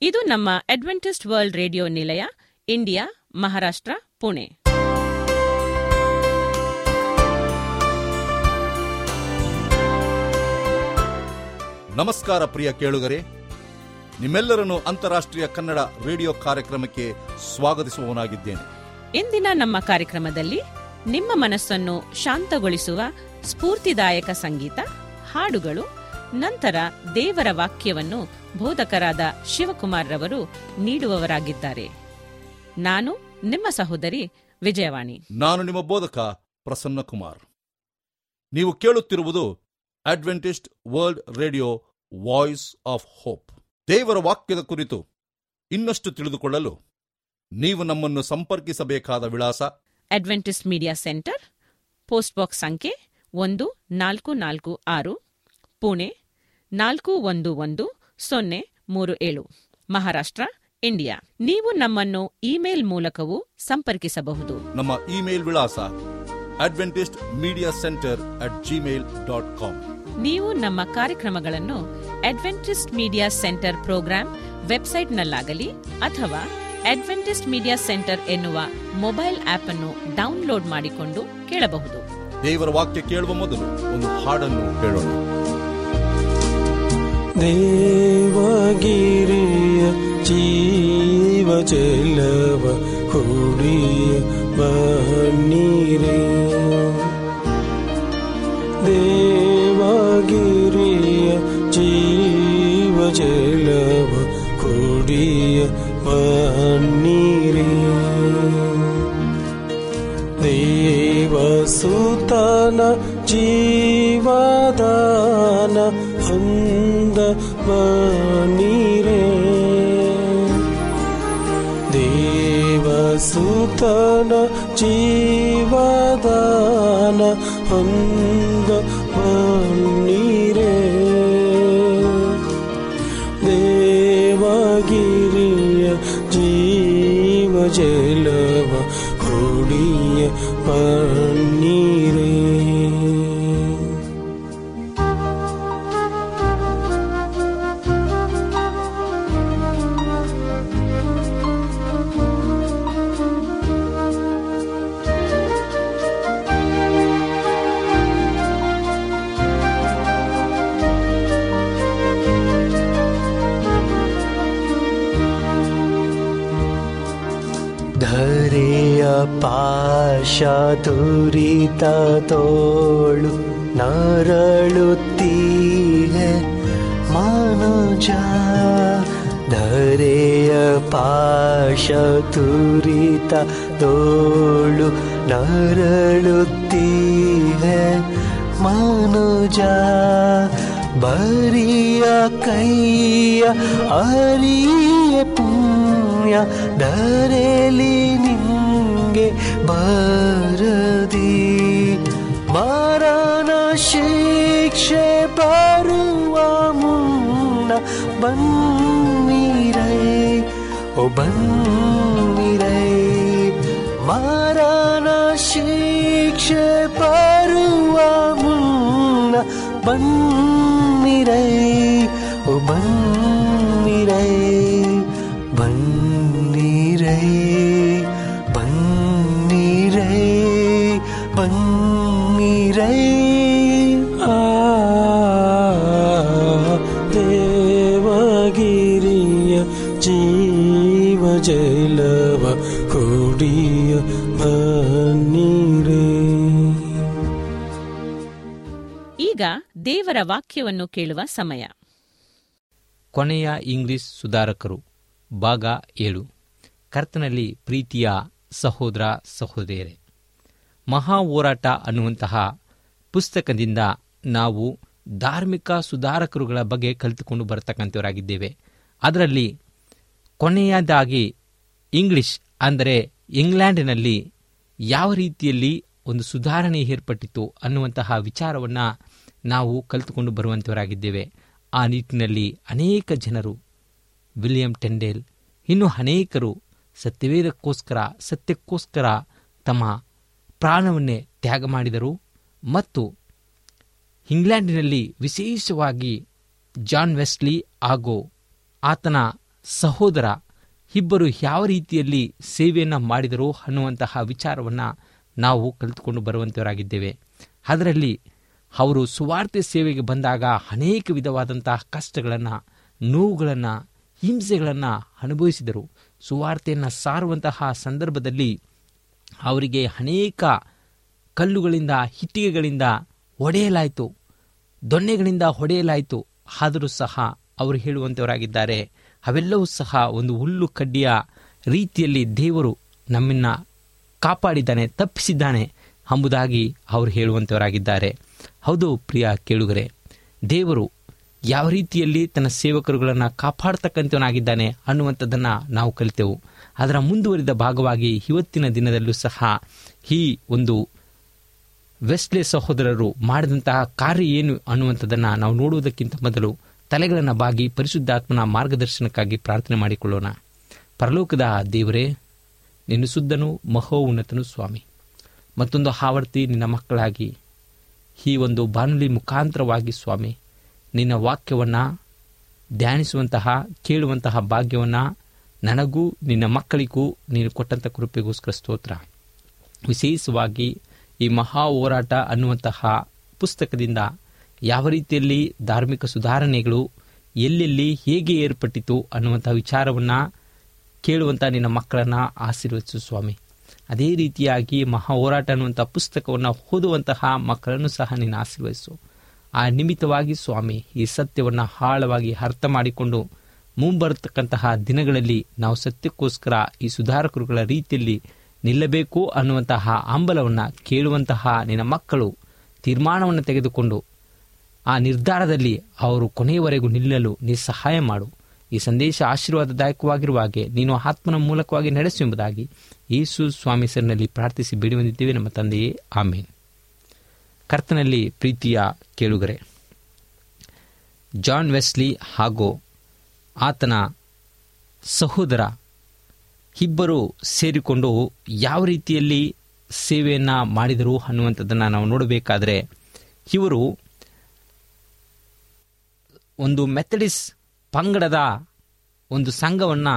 ಇದು ನಮ್ಮ Adventist World Radio ನಿಲಯ ಇಂಡಿಯಾ ಮಹಾರಾಷ್ಟ್ರ ಪುಣೆ ನಮಸ್ಕಾರ ಪ್ರಿಯ ಕೇಳುಗರೆ ನಿಮ್ಮೆಲ್ಲರನ್ನು ಅಂತಾರಾಷ್ಟ್ರೀಯ ಕನ್ನಡ ರೇಡಿಯೋ ಕಾರ್ಯಕ್ರಮಕ್ಕೆ ಸ್ವಾಗತಿಸುವವನಾಗಿದ್ದೇನೆ ಇಂದಿನ ನಮ್ಮ ಕಾರ್ಯಕ್ರಮದಲ್ಲಿ ನಿಮ್ಮ ಮನಸ್ಸನ್ನು ಶಾಂತಗೊಳಿಸುವ ಸ್ಫೂರ್ತಿದಾಯಕ ಸಂಗೀತ ಹಾಡುಗಳು ನಂತರ ದೇವರ ವಾಕ್ಯವನ್ನು ಬೋಧಕರಾದ ಶಿವಕುಮಾರ್ ರವರು ನೀಡುವವರಾಗಿದ್ದಾರೆ ನಾನು ನಿಮ್ಮ ಸಹೋದರಿ ವಿಜಯವಾಣಿ ನಾನು ನಿಮ್ಮ ಬೋಧಕ ಪ್ರಸನ್ನ ಕುಮಾರ್ ನೀವು ಕೇಳುತ್ತಿರುವುದು Adventist World Radio Voice of Hope ದೇವರ ವಾಕ್ಯದ ಕುರಿತು ಇನ್ನಷ್ಟು ತಿಳಿದುಕೊಳ್ಳಲು ನೀವು ನಮ್ಮನ್ನು ಸಂಪರ್ಕಿಸಬೇಕಾದ ವಿಳಾಸ Adventist Media Centre post box ಸಂಖ್ಯೆ ಒಂದು ನಾಲ್ಕು ನಾಲ್ಕು ಆರು ಪುಣೆ ನಾಲ್ಕು ಒಂದು ಒಂದು ಸೊನ್ನೆ ಮೂರು ಏಳು ಮಹಾರಾಷ್ಟ್ರ ಇಂಡಿಯಾ ನೀವು ನಮ್ಮನ್ನು ಇಮೇಲ್ ಮೂಲಕವೂ ಸಂಪರ್ಕಿಸಬಹುದು ನಮ್ಮ ಇಮೇಲ್ ವಿಳಾಸ Adventist Media Centre at Gmail dot com ನೀವು ನಮ್ಮ ಕಾರ್ಯಕ್ರಮಗಳನ್ನು ಅಡ್ವೆಂಟಿಸ್ಟ್ ಮೀಡಿಯಾ ಸೆಂಟರ್ ಪ್ರೋಗ್ರಾಂ ವೆಬ್ಸೈಟ್ನಲ್ಲಾಗಲಿ ಅಥವಾ ಅಡ್ವೆಂಟಿಸ್ಟ್ ಮೀಡಿಯಾ ಸೆಂಟರ್ ಎನ್ನುವ ಮೊಬೈಲ್ ಆಪ್ ಅನ್ನು ಡೌನ್ಲೋಡ್ ಮಾಡಿಕೊಂಡು ಕೇಳಬಹುದು ದೇವರ ವಾಕ್ಯ ಕೇಳುವ ಮೊದಲು ಒಂದು ಹಾಡನ್ನು ಕೇಳೋಣ ದೇವಗಿರಿಯ ಜೀವ ಜಲವ ಕುಡಿಯ ಬನ್ನೀರೇ ದೇವಗಿರಿಯ ಜೀವ ಜಲವ ಕುಡಿಯ ಬನ್ನೀರೇ ದೇವಸುತನ ಜೀವದಾನ ಹೊಂದ ಬನೀರೆ ದೇವಸುತನ ಜೀವದಾನ ಹೊಂದ ಬನ್ನೀರೆ ದೇವಗಿರಿಯ ಜೀವ ಜಲವ ಕುಡಿಯ ಪನ್ನೀರೇ ಧರೆಯ ಪಾಶ ತುರಿತ ತೋಳು ನರಳುತ್ತೀಹೆ ಮನುಜ ಧರೆಯ ಪಾಶ ತುರಿತ ತೋಳು ನರಳುತ್ತೀಹೆ ಮನುಜ ಬರಿಯ ಕೈಯ ಅರಿಯ ಪುಣ್ಯ ಧರೆಲಿ ನಿಂಗೆ ಬರದಿ ಮರಣ ಶಿಕ್ಷೆ ಬರುವ ಮುನ್ನ ಬನ್ನಿರೈ ಓ ಬನ್ನಿರೈ ಮರಣ ಶಿಕ್ಷೆ ಬರುವ ಮುನ್ನ ಬನ್ನಿರೈ ಓ ಬನ್ನಿರೈ ಬನ್ನಿರೈ ಬನ್ನಿರೈ ಬನ್ನಿರೈ ಆ ದೇವಗಿರಿಯ ಜೀವ ಜಲವ ಕುಡಿಯ ಬನ್ನಿರೇ ಈಗ ದೇವರ ವಾಕ್ಯವನ್ನು ಕೇಳುವ ಸಮಯ ಕೊನೆಯ ಇಂಗ್ಲಿಷ್ ಸುಧಾರಕರು ಭಾಗ ಏಳು ಕರ್ತನಲ್ಲಿ ಪ್ರೀತಿಯ ಸಹೋದರ ಸಹೋದರಿಯರೇ ಮಹಾ ಹೋರಾಟ ಅನ್ನುವಂತಹ ಪುಸ್ತಕದಿಂದ ನಾವು ಧಾರ್ಮಿಕ ಸುಧಾರಕರುಗಳ ಬಗ್ಗೆ ಕಲಿತುಕೊಂಡು ಬರತಕ್ಕಂಥವರಾಗಿದ್ದೇವೆ ಅದರಲ್ಲಿ ಕೊನೆಯದಾಗಿ ಇಂಗ್ಲಿಷ್ ಅಂದರೆ ಇಂಗ್ಲೆಂಡಿನಲ್ಲಿ ಯಾವ ರೀತಿಯಲ್ಲಿ ಒಂದು ಸುಧಾರಣೆ ಏರ್ಪಟ್ಟಿತು ಅನ್ನುವಂತಹ ವಿಚಾರವನ್ನು ನಾವು ಕಲಿತುಕೊಂಡು ಬರುವಂಥವರಾಗಿದ್ದೇವೆ ಆ ನಿಟ್ಟಿನಲ್ಲಿ ಅನೇಕ ಜನರು ವಿಲಿಯಂ ಟೆಂಡೇಲ್ ಇನ್ನು ಅನೇಕರು ಸತ್ಯವೇದಕ್ಕೋಸ್ಕರ ಸತ್ಯಕ್ಕೋಸ್ಕರ ತಮ್ಮ ಪ್ರಾಣವನ್ನೇ ತ್ಯಾಗ ಮಾಡಿದರು ಮತ್ತು ಇಂಗ್ಲೆಂಡಿನಲ್ಲಿ ವಿಶೇಷವಾಗಿ ಜಾನ್ ವೆಸ್ಲಿ ಹಾಗೂ ಆತನ ಸಹೋದರ ಇಬ್ಬರು ಯಾವ ರೀತಿಯಲ್ಲಿ ಸೇವೆಯನ್ನು ಮಾಡಿದರು ಅನ್ನುವಂತಹ ವಿಚಾರವನ್ನು ನಾವು ಕಲಿತುಕೊಂಡು ಬರುವಂತವರಾಗಿದ್ದೇವೆ ಅದರಲ್ಲಿ ಅವರು ಸುವಾರ್ತೆ ಸೇವೆಗೆ ಬಂದಾಗ ಅನೇಕ ವಿಧವಾದಂತಹ ಕಷ್ಟಗಳನ್ನು ನೋವುಗಳನ್ನು ಹಿಂಸೆಗಳನ್ನು ಅನುಭವಿಸಿದರು ಸುವಾರ್ತೆಯನ್ನು ಸಾರುವಂತಹ ಸಂದರ್ಭದಲ್ಲಿ ಅವರಿಗೆ ಅನೇಕ ಕಲ್ಲುಗಳಿಂದ ಇಟ್ಟಿಗೆಗಳಿಂದ ಹೊಡೆಯಲಾಯಿತು ದೊಣ್ಣೆಗಳಿಂದ ಹೊಡೆಯಲಾಯಿತು ಆದರೂ ಸಹ ಅವರು ಹೇಳುವಂಥವರಾಗಿದ್ದಾರೆ ಅವೆಲ್ಲವೂ ಸಹ ಒಂದು ಹುಲ್ಲು ಕಡ್ಡಿಯ ರೀತಿಯಲ್ಲಿ ದೇವರು ನಮ್ಮನ್ನ ಕಾಪಾಡಿದ್ದಾನೆ ತಪ್ಪಿಸಿದ್ದಾನೆ ಎಂಬುದಾಗಿ ಅವರು ಹೇಳುವಂಥವರಾಗಿದ್ದಾರೆ ಹೌದು ಪ್ರಿಯ ಕೇಳುಗರೆ ದೇವರು ಯಾವ ರೀತಿಯಲ್ಲಿ ತನ್ನ ಸೇವಕರುಗಳನ್ನು ಕಾಪಾಡ್ತಕ್ಕಂಥವನಾಗಿದ್ದಾನೆ ಅನ್ನುವಂಥದ್ದನ್ನು ನಾವು ಕಲಿತೆವು ಅದರ ಮುಂದುವರಿದ ಭಾಗವಾಗಿ ಇವತ್ತಿನ ದಿನದಲ್ಲೂ ಸಹ ಈ ಒಂದು ವೆಸ್ಲೆ ಸಹೋದರರು ಮಾಡಿದಂತಹ ಕಾರ್ಯ ಏನು ಅನ್ನುವಂಥದ್ದನ್ನು ನಾವು ನೋಡುವುದಕ್ಕಿಂತ ಮೊದಲು ತಲೆಗಳನ್ನು ಬಾಗಿ ಪರಿಶುದ್ಧಾತ್ಮನ ಮಾರ್ಗದರ್ಶನಕ್ಕಾಗಿ ಪ್ರಾರ್ಥನೆ ಮಾಡಿಕೊಳ್ಳೋಣ ಪರಲೋಕದ ದೇವರೇ ನಿನ್ನ ಸುದ್ದನು ಮಹೋನ್ನತನು ಸ್ವಾಮಿ ಮತ್ತೊಂದು ಆವರ್ತಿ ನಿನ್ನ ಮಕ್ಕಳಾಗಿ ಈ ಒಂದು ಬಾನುಲಿ ಮುಖಾಂತರವಾಗಿ ಸ್ವಾಮಿ ನಿನ್ನ ವಾಕ್ಯವನ್ನು ಧ್ಯಾನಿಸುವಂತಹ ಕೇಳುವಂತಹ ಭಾಗ್ಯವನ್ನು ನನಗೂ ನಿನ್ನ ಮಕ್ಕಳಿಗೂ ನೀನು ಕೊಟ್ಟಂಥ ಕೃಪೆಗೋಸ್ಕರ ಸ್ತೋತ್ರ ವಿಶೇಷವಾಗಿ ಈ ಮಹಾ ಹೋರಾಟ ಅನ್ನುವಂತಹ ಪುಸ್ತಕದಿಂದ ಯಾವ ರೀತಿಯಲ್ಲಿ ಧಾರ್ಮಿಕ ಸುಧಾರಣೆಗಳು ಎಲ್ಲೆಲ್ಲಿ ಹೇಗೆ ಏರ್ಪಟ್ಟಿತು ಅನ್ನುವಂಥ ವಿಚಾರವನ್ನು ಕೇಳುವಂಥ ನಿನ್ನ ಮಕ್ಕಳನ್ನು ಆಶೀರ್ವದಿಸು ಸ್ವಾಮಿ ಅದೇ ರೀತಿಯಾಗಿ ಮಹಾ ಹೋರಾಟ ಅನ್ನುವಂಥ ಪುಸ್ತಕವನ್ನು ಓದುವಂತಹ ಮಕ್ಕಳನ್ನು ಸಹ ನೀನು ಆಶೀರ್ವದಿಸು ಆ ನಿಮಿತ್ತವಾಗಿ ಸ್ವಾಮಿ ಈ ಸತ್ಯವನ್ನು ಆಳವಾಗಿ ಅರ್ಥ ಮಾಡಿಕೊಂಡು ಮುಂಬರತಕ್ಕಂತಹ ದಿನಗಳಲ್ಲಿ ನಾವು ಸತ್ಯಕ್ಕೋಸ್ಕರ ಈ ಸುಧಾರಕರುಗಳ ರೀತಿಯಲ್ಲಿ ನಿಲ್ಲಬೇಕು ಅನ್ನುವಂತಹ ಹಂಬಲವನ್ನು ಕೇಳುವಂತಹ ನಿನ್ನ ಮಕ್ಕಳು ತೀರ್ಮಾನವನ್ನು ತೆಗೆದುಕೊಂಡು ಆ ನಿರ್ಧಾರದಲ್ಲಿ ಅವರು ಕೊನೆಯವರೆಗೂ ನಿಲ್ಲಲು ನೀ ಸಹಾಯ ಮಾಡು ಈ ಸಂದೇಶ ಆಶೀರ್ವಾದದಾಯಕವಾಗಿರುವ ಹಾಗೆ ನೀನು ಆತ್ಮನ ಮೂಲಕವಾಗಿ ನಡೆಸು ಎಂಬುದಾಗಿ ಯೇಸು ಸ್ವಾಮಿ ಸರ್ನಲ್ಲಿ ಪ್ರಾರ್ಥಿಸಿ ಬೇಡಿ ಬಂದಿದ್ದೇವೆ ನಮ್ಮ ತಂದೆಯೇ ಆಮೇನ್ ಕರ್ತನಲ್ಲಿ ಪ್ರೀತಿಯ ಕೇಳುಗರೆ ಜಾನ್ ವೆಸ್ಲಿ ಹಾಗೂ ಆತನ ಸಹೋದರ ಇಬ್ಬರು ಸೇರಿಕೊಂಡು ಯಾವ ರೀತಿಯಲ್ಲಿ ಸೇವೆಯನ್ನು ಮಾಡಿದರು ಅನ್ನುವಂಥದ್ದನ್ನು ನಾವು ನೋಡಬೇಕಾದ್ರೆ ಇವರು ಒಂದು ಮೆಥಡಿಸ್ ಪಂಗಡದ ಒಂದು ಸಂಘವನ್ನು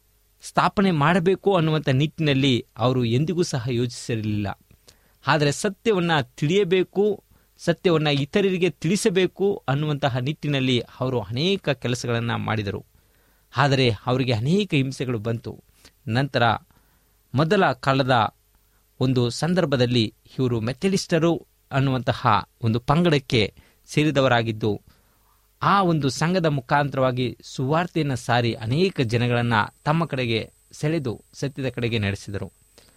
ಸ್ಥಾಪನೆ ಮಾಡಬೇಕು ಅನ್ನುವಂಥ ನಿಟ್ಟಿನಲ್ಲಿ ಅವರು ಎಂದಿಗೂ ಸಹ ಯೋಚಿಸಿರಲಿಲ್ಲ ಆದರೆ ಸತ್ಯವನ್ನು ತಿಳಿಯಬೇಕು ಸತ್ಯವನ್ನು ಇತರರಿಗೆ ತಿಳಿಸಬೇಕು ಅನ್ನುವಂತಹ ನಿಟ್ಟಿನಲ್ಲಿ ಅವರು ಅನೇಕ ಕೆಲಸಗಳನ್ನು ಮಾಡಿದರು ಆದರೆ ಅವರಿಗೆ ಅನೇಕ ಹಿಂಸೆಗಳು ಬಂತು ನಂತರ ಮೊದಲ ಕಾಲದ ಒಂದು ಸಂದರ್ಭದಲ್ಲಿ ಇವರು ಮೆಥಡಿಸ್ಟರು ಅನ್ನುವಂತಹ ಒಂದು ಪಂಗಡಕ್ಕೆ ಸೇರಿದವರಾಗಿದ್ದು ಆ ಒಂದು ಸಂಘದ ಮುಖಾಂತರವಾಗಿ ಸುವಾರ್ತೆಯನ್ನು ಸಾರಿ ಅನೇಕ ಜನಗಳನ್ನು ತಮ್ಮ ಕಡೆಗೆ ಸೆಳೆದು ಸತ್ಯದ ಕಡೆಗೆ ನಡೆಸಿದರು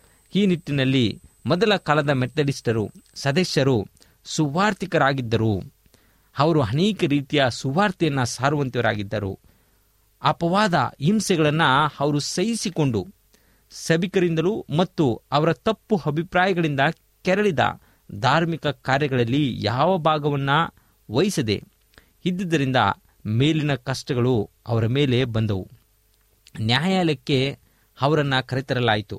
ಈ ನಿಟ್ಟಿನಲ್ಲಿ ಮೊದಲ ಕಾಲದ ಮೆಥಡಿಸ್ಟರು ಸದಸ್ಯರು ಸುವಾರ್ತಿಕರಾಗಿದ್ದರು ಅವರು ಅನೇಕ ರೀತಿಯ ಸುವಾರ್ತೆಯನ್ನು ಸಾರುವಂತವರಾಗಿದ್ದರು ಅಪವಾದ ಹಿಂಸೆಗಳನ್ನು ಅವರು ಸಹಿಸಿಕೊಂಡು ಸಭಿಕರಿಂದಲೂ ಮತ್ತು ಅವರ ತಪ್ಪು ಅಭಿಪ್ರಾಯಗಳಿಂದ ಕೆರಳಿದ ಧಾರ್ಮಿಕ ಕಾರ್ಯಗಳಲ್ಲಿ ಯಾವ ಭಾಗವನ್ನು ವಹಿಸದೆ ಇದ್ದುದರಿಂದ ಮೇಲಿನ ಕಷ್ಟಗಳು ಅವರ ಮೇಲೆ ಬಂದವು ನ್ಯಾಯಾಲಯಕ್ಕೆ ಅವರನ್ನು ಕರೆತರಲಾಯಿತು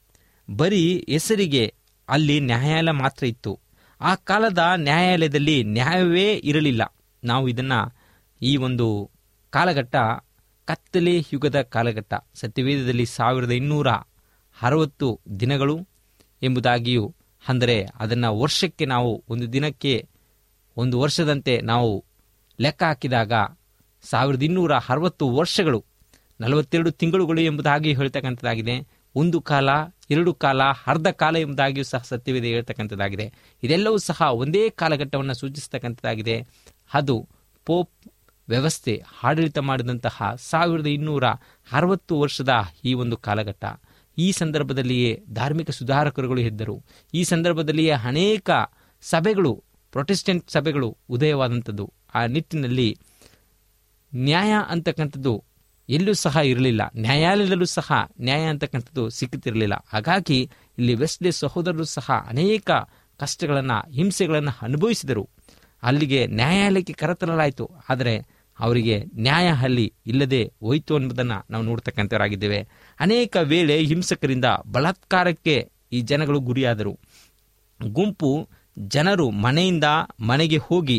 ಬರೀ ಹೆಸರಿಗೆ ಅಲ್ಲಿ ನ್ಯಾಯಾಲಯ ಮಾತ್ರ ಇತ್ತು ಆ ಕಾಲದ ನ್ಯಾಯಾಲಯದಲ್ಲಿ ನ್ಯಾಯವೇ ಇರಲಿಲ್ಲ ನಾವು ಇದನ್ನು ಈ ಒಂದು ಕಾಲಘಟ್ಟ ಕತ್ತಲೆ ಯುಗದ ಕಾಲಘಟ್ಟ ಸತ್ಯವೇದದಲ್ಲಿ ಸಾವಿರದ ಇನ್ನೂರ ಅರವತ್ತು ದಿನಗಳು ಎಂಬುದಾಗಿಯೂ ಅಂದರೆ ಅದನ್ನು ವರ್ಷಕ್ಕೆ ನಾವು ಒಂದು ದಿನಕ್ಕೆ ಒಂದು ವರ್ಷದಂತೆ ನಾವು ಲೆಕ್ಕ ಹಾಕಿದಾಗ ಸಾವಿರದ ಇನ್ನೂರ ಅರವತ್ತು ವರ್ಷಗಳು ನಲವತ್ತೆರಡು ತಿಂಗಳುಗಳು ಎಂಬುದಾಗಿ ಹೇಳ್ತಕ್ಕಂಥದ್ದಾಗಿದೆ ಒಂದು ಕಾಲ ಎರಡು ಕಾಲ ಅರ್ಧ ಕಾಲ ಎಂಬುದಾಗಿಯೂ ಸಹ ಸತ್ಯವೇದ ಹೇಳ್ತಕ್ಕಂಥದ್ದಾಗಿದೆ ಇದೆಲ್ಲವೂ ಸಹ ಒಂದೇ ಕಾಲಘಟ್ಟವನ್ನು ಸೂಚಿಸ್ತಕ್ಕಂಥದ್ದಾಗಿದೆ ಅದು ಪೋಪ್ ವ್ಯವಸ್ಥೆ ಆಡಳಿತ ಮಾಡಿದಂತಹ ಸಾವಿರದ ಇನ್ನೂರ ಅರವತ್ತು ವರ್ಷದ ಈ ಒಂದು ಕಾಲಘಟ್ಟ ಈ ಸಂದರ್ಭದಲ್ಲಿಯೇ ಧಾರ್ಮಿಕ ಸುಧಾರಕರುಗಳು ಇದ್ದರು ಈ ಸಂದರ್ಭದಲ್ಲಿಯೇ ಅನೇಕ ಸಭೆಗಳು ಪ್ರೊಟೆಸ್ಟೆಂಟ್ ಸಭೆಗಳು ಉದಯವಾದಂಥದ್ದು ಆ ನಿಟ್ಟಿನಲ್ಲಿ ನ್ಯಾಯ ಅಂತಕ್ಕಂಥದ್ದು ಎಲ್ಲೂ ಸಹ ಇರಲಿಲ್ಲ ನ್ಯಾಯಾಲಯದಲ್ಲೂ ಸಹ ನ್ಯಾಯ ಅಂತಕ್ಕಂಥದ್ದು ಸಿಕ್ಕುತ್ತಿರಲಿಲ್ಲ ಹಾಗಾಗಿ ಇಲ್ಲಿ ವೆಸ್ಲೆ ಸಹೋದರರು ಸಹ ಅನೇಕ ಕಷ್ಟಗಳನ್ನು ಹಿಂಸೆಗಳನ್ನು ಅನುಭವಿಸಿದರು ಅಲ್ಲಿಗೆ ನ್ಯಾಯಾಲಯಕ್ಕೆ ಕರೆತರಲಾಯಿತು ಆದರೆ ಅವರಿಗೆ ನ್ಯಾಯ ಅಲ್ಲಿ ಇಲ್ಲದೆ ಹೋಯಿತು ಅನ್ನೋದನ್ನು ನಾವು ನೋಡ್ತಕ್ಕಂಥವರಾಗಿದ್ದೇವೆ ಅನೇಕ ವೇಳೆ ಹಿಂಸಕರಿಂದ ಬಲಾತ್ಕಾರಕ್ಕೆ ಈ ಜನಗಳು ಗುರಿಯಾದರು ಗುಂಪು ಜನರು ಮನೆಯಿಂದ ಮನೆಗೆ ಹೋಗಿ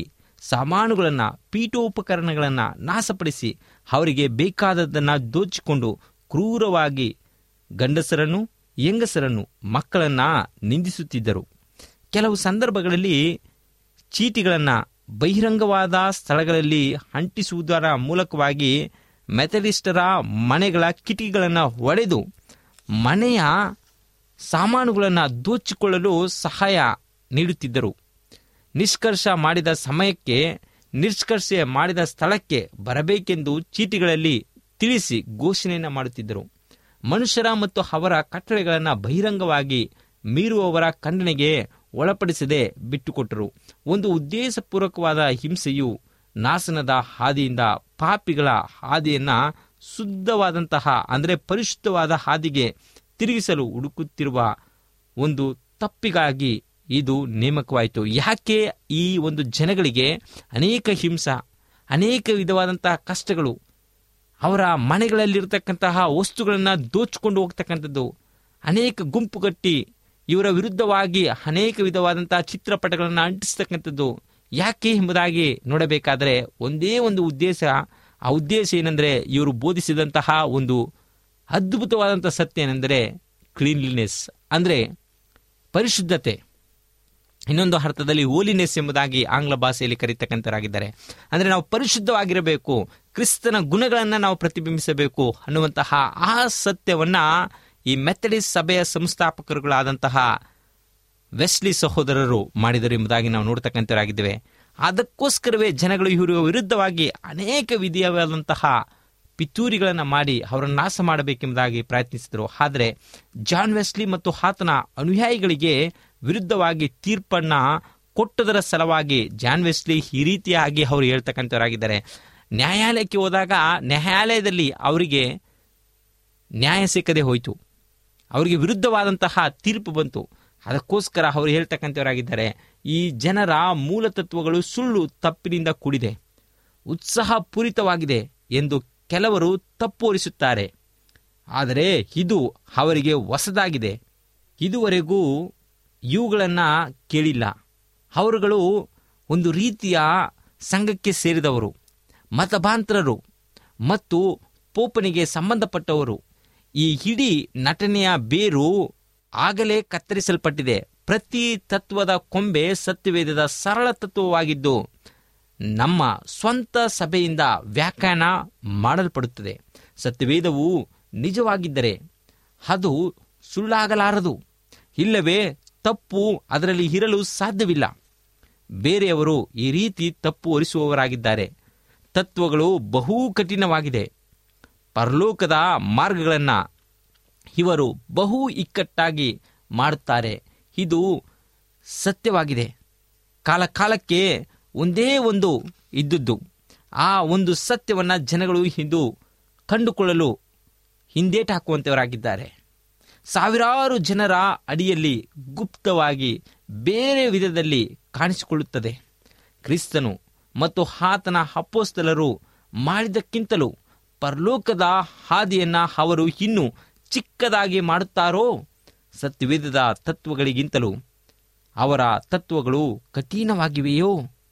ಸಾಮಾನುಗಳನ್ನು ಪೀಠೋಪಕರಣಗಳನ್ನು ನಾಶಪಡಿಸಿ ಅವರಿಗೆ ಬೇಕಾದದ್ದನ್ನು ದೋಚಿಕೊಂಡು ಕ್ರೂರವಾಗಿ ಗಂಡಸರನ್ನು ಹೆಂಗಸರನ್ನು ಮಕ್ಕಳನ್ನು ನಿಂದಿಸುತ್ತಿದ್ದರು ಕೆಲವು ಸಂದರ್ಭಗಳಲ್ಲಿ ಚೀಟಿಗಳನ್ನು ಬಹಿರಂಗವಾದ ಸ್ಥಳಗಳಲ್ಲಿ ಅಂಟಿಸುವುದರ ಮೂಲಕವಾಗಿ ಮೆಥಡಿಸ್ಟರ ಮನೆಗಳ ಕಿಟಕಿಗಳನ್ನು ಒಡೆದು ಮನೆಯ ಸಾಮಾನುಗಳನ್ನು ದೋಚಿಕೊಳ್ಳಲು ಸಹಾಯ ನೀಡುತ್ತಿದ್ದರು ನಿಷ್ಕರ್ಷ ಮಾಡಿದ ಸಮಯಕ್ಕೆ ನಿಷ್ಕರ್ಷೆ ಮಾಡಿದ ಸ್ಥಳಕ್ಕೆ ಬರಬೇಕೆಂದು ಚೀಟಿಗಳಲ್ಲಿ ತಿಳಿಸಿ ಘೋಷಣೆಯನ್ನು ಮಾಡುತ್ತಿದ್ದರು ಮನುಷ್ಯರ ಮತ್ತು ಅವರ ಕಟ್ಟಳೆಗಳನ್ನು ಬಹಿರಂಗವಾಗಿ ಮೀರುವವರ ಖಂಡನೆಗೆ ಒಳಪಡಿಸದೆ ಬಿಟ್ಟುಕೊಟ್ಟರು ಒಂದು ಉದ್ದೇಶಪೂರ್ವಕವಾದ ಹಿಂಸೆಯು ನಾಶನದ ಹಾದಿಯಿಂದ ಪಾಪಿಗಳ ಹಾದಿಯನ್ನ ಶುದ್ಧವಾದಂತಹ ಅಂದರೆ ಪರಿಶುದ್ಧವಾದ ಹಾದಿಗೆ ತಿರುಗಿಸಲು ಹುಡುಕುತ್ತಿರುವ ಒಂದು ತಪ್ಪಿಗಾಗಿ ಇದು ನೇಮಕವಾಯಿತು ಯಾಕೆ ಈ ಒಂದು ಜನಗಳಿಗೆ ಅನೇಕ ಹಿಂಸ ಅನೇಕ ವಿಧವಾದಂತಹ ಕಷ್ಟಗಳು ಅವರ ಮನೆಗಳಲ್ಲಿರ್ತಕ್ಕಂತಹ ವಸ್ತುಗಳನ್ನು ದೋಚಿಕೊಂಡು ಹೋಗ್ತಕ್ಕಂಥದ್ದು ಅನೇಕ ಗುಂಪು ಕಟ್ಟಿ ಇವರ ವಿರುದ್ಧವಾಗಿ ಅನೇಕ ವಿಧವಾದಂತಹ ಚಿತ್ರಪಟಗಳನ್ನು ಅಂಟಿಸ್ತಕ್ಕಂಥದ್ದು ಯಾಕೆ ಎಂಬುದಾಗಿ ನೋಡಬೇಕಾದರೆ ಒಂದೇ ಒಂದು ಉದ್ದೇಶ ಆ ಉದ್ದೇಶ ಏನೆಂದರೆ ಇವರು ಬೋಧಿಸಿದಂತಹ ಒಂದು ಅದ್ಭುತವಾದಂಥ ಸತ್ಯ ಏನೆಂದರೆ ಕ್ಲೀನ್ಲಿನೆಸ್ ಅಂದರೆ ಪರಿಶುದ್ಧತೆ ಇನ್ನೊಂದು ಅರ್ಥದಲ್ಲಿ ಹೋಲಿನೆಸ್ ಎಂಬುದಾಗಿ ಆಂಗ್ಲ ಭಾಷೆಯಲ್ಲಿ ಕರೀತಕ್ಕಂಥರಾಗಿದ್ದಾರೆ ಅಂದರೆ ನಾವು ಪರಿಶುದ್ಧವಾಗಿರಬೇಕು ಕ್ರಿಸ್ತನ ಗುಣಗಳನ್ನು ನಾವು ಪ್ರತಿಬಿಂಬಿಸಬೇಕು ಅನ್ನುವಂತಹ ಆ ಸತ್ಯವನ್ನ ಈ ಮೆಥಡಿಸ್ ಸಭೆಯ ಸಂಸ್ಥಾಪಕರುಗಳಾದಂತಹ ವೆಸ್ಲಿ ಸಹೋದರರು ಮಾಡಿದರು ಎಂಬುದಾಗಿ ನಾವು ನೋಡ್ತಕ್ಕಂಥವರಾಗಿದ್ದೇವೆ ಅದಕ್ಕೋಸ್ಕರವೇ ಜನಗಳು ಇವರ ವಿರುದ್ಧವಾಗಿ ಅನೇಕ ವಿಧಿಯಾದಂತಹ ಪಿತೂರಿಗಳನ್ನು ಮಾಡಿ ಅವರನ್ನು ನಾಶ ಮಾಡಬೇಕೆಂಬುದಾಗಿ ಪ್ರಯತ್ನಿಸಿದರು ಆದರೆ ಜಾನ್ ವೆಸ್ಲಿ ಮತ್ತು ಆತನ ಅನುಯಾಯಿಗಳಿಗೆ ವಿರುದ್ಧವಾಗಿ ತೀರ್ಪನ್ನ ಕೊಟ್ಟದರ ಸಲುವಾಗಿ ಜಾನ್ ವೆಸ್ಲಿ ಈ ರೀತಿಯಾಗಿ ಅವರು ಹೇಳ್ತಕ್ಕಂಥವರಾಗಿದ್ದಾರೆ ನ್ಯಾಯಾಲಯಕ್ಕೆ ಹೋದಾಗ ನ್ಯಾಯಾಲಯದಲ್ಲಿ ಅವರಿಗೆ ನ್ಯಾಯ ಸಿಕ್ಕದೆ ಹೋಯಿತು ಅವರಿಗೆ ವಿರುದ್ಧವಾದಂತಹ ತೀರ್ಪು ಬಂತು ಅದಕ್ಕೋಸ್ಕರ ಅವರು ಹೇಳ್ತಕ್ಕಂಥವರಾಗಿದ್ದಾರೆ ಈ ಜನರ ಮೂಲ ತತ್ವಗಳು ಸುಳ್ಳು ತಪ್ಪಿನಿಂದ ಕೂಡಿದೆ ಉತ್ಸಾಹಪೂರಿತವಾಗಿದೆ ಎಂದು ಕೆಲವರು ತಪ್ಪು ಹೊರಿಸುತ್ತಾರೆ ಆದರೆ ಇದು ಅವರಿಗೆ ಹೊಸದಾಗಿದೆ ಇದುವರೆಗೂ ಇವುಗಳನ್ನು ಕೇಳಿಲ್ಲ ಅವರುಗಳು ಒಂದು ರೀತಿಯ ಸಂಘಕ್ಕೆ ಸೇರಿದವರು ಮತಭಾಂತರರು ಮತ್ತು ಪೋಪನಿಗೆ ಸಂಬಂಧಪಟ್ಟವರು ಈ ಇಡೀ ನಟನೆಯ ಬೇರು ಆಗಲೇ ಕತ್ತರಿಸಲ್ಪಟ್ಟಿದೆ ಪ್ರತಿ ತತ್ವದ ಕೊಂಬೆ ಸತ್ಯವೇದದ ಸರಳ ತತ್ವವಾಗಿದ್ದು ನಮ್ಮ ಸ್ವಂತ ಸಭೆಯಿಂದ ವ್ಯಾಖ್ಯಾನ ಮಾಡಲ್ಪಡುತ್ತದೆ ಸತ್ಯವೇದವು ನಿಜವಾಗಿದ್ದರೆ ಅದು ಸುಳ್ಳಾಗಲಾರದು ಇಲ್ಲವೇ ತಪ್ಪು ಅದರಲ್ಲಿ ಇರಲು ಸಾಧ್ಯವಿಲ್ಲ ಬೇರೆಯವರು ಈ ರೀತಿ ತಪ್ಪು ಹೊರಿಸುವವರಾಗಿದ್ದಾರೆ ತತ್ವಗಳು ಬಹು ಕಠಿಣವಾಗಿದೆ ಪರಲೋಕದ ಮಾರ್ಗಗಳನ್ನು ಇವರು ಬಹು ಇಕ್ಕಟ್ಟಾಗಿ ಮಾಡುತ್ತಾರೆ ಇದು ಸತ್ಯವಾಗಿದೆ ಕಾಲ ಕಾಲಕ್ಕೆ ಒಂದೇ ಒಂದು ಇದ್ದದ್ದು ಆ ಒಂದು ಸತ್ಯವನ್ನು ಜನಗಳು ಇಂದು ಕಂಡುಕೊಳ್ಳಲು ಹಿಂದೇಟು ಹಾಕುವಂಥವರಾಗಿದ್ದಾರೆ ಸಾವಿರಾರು ಜನರ ಅಡಿಯಲ್ಲಿ ಗುಪ್ತವಾಗಿ ಬೇರೆ ವಿಧದಲ್ಲಿ ಕಾಣಿಸಿಕೊಳ್ಳುತ್ತದೆ ಕ್ರಿಸ್ತನು ಮತ್ತು ಆತನ ಅಪ್ಪೋಸ್ತಲರು ಮಾಡಿದಕ್ಕಿಂತಲೂ ಪರಲೋಕದ ಹಾದಿಯನ್ನ ಅವರು ಇನ್ನೂ ಚಿಕ್ಕದಾಗಿ ಮಾಡುತ್ತಾರೋ ಸತ್ಯವೇದದ ತತ್ವಗಳಿಗಿಂತಲೂ ಅವರ ತತ್ವಗಳು ಕಠಿಣವಾಗಿವೆಯೋ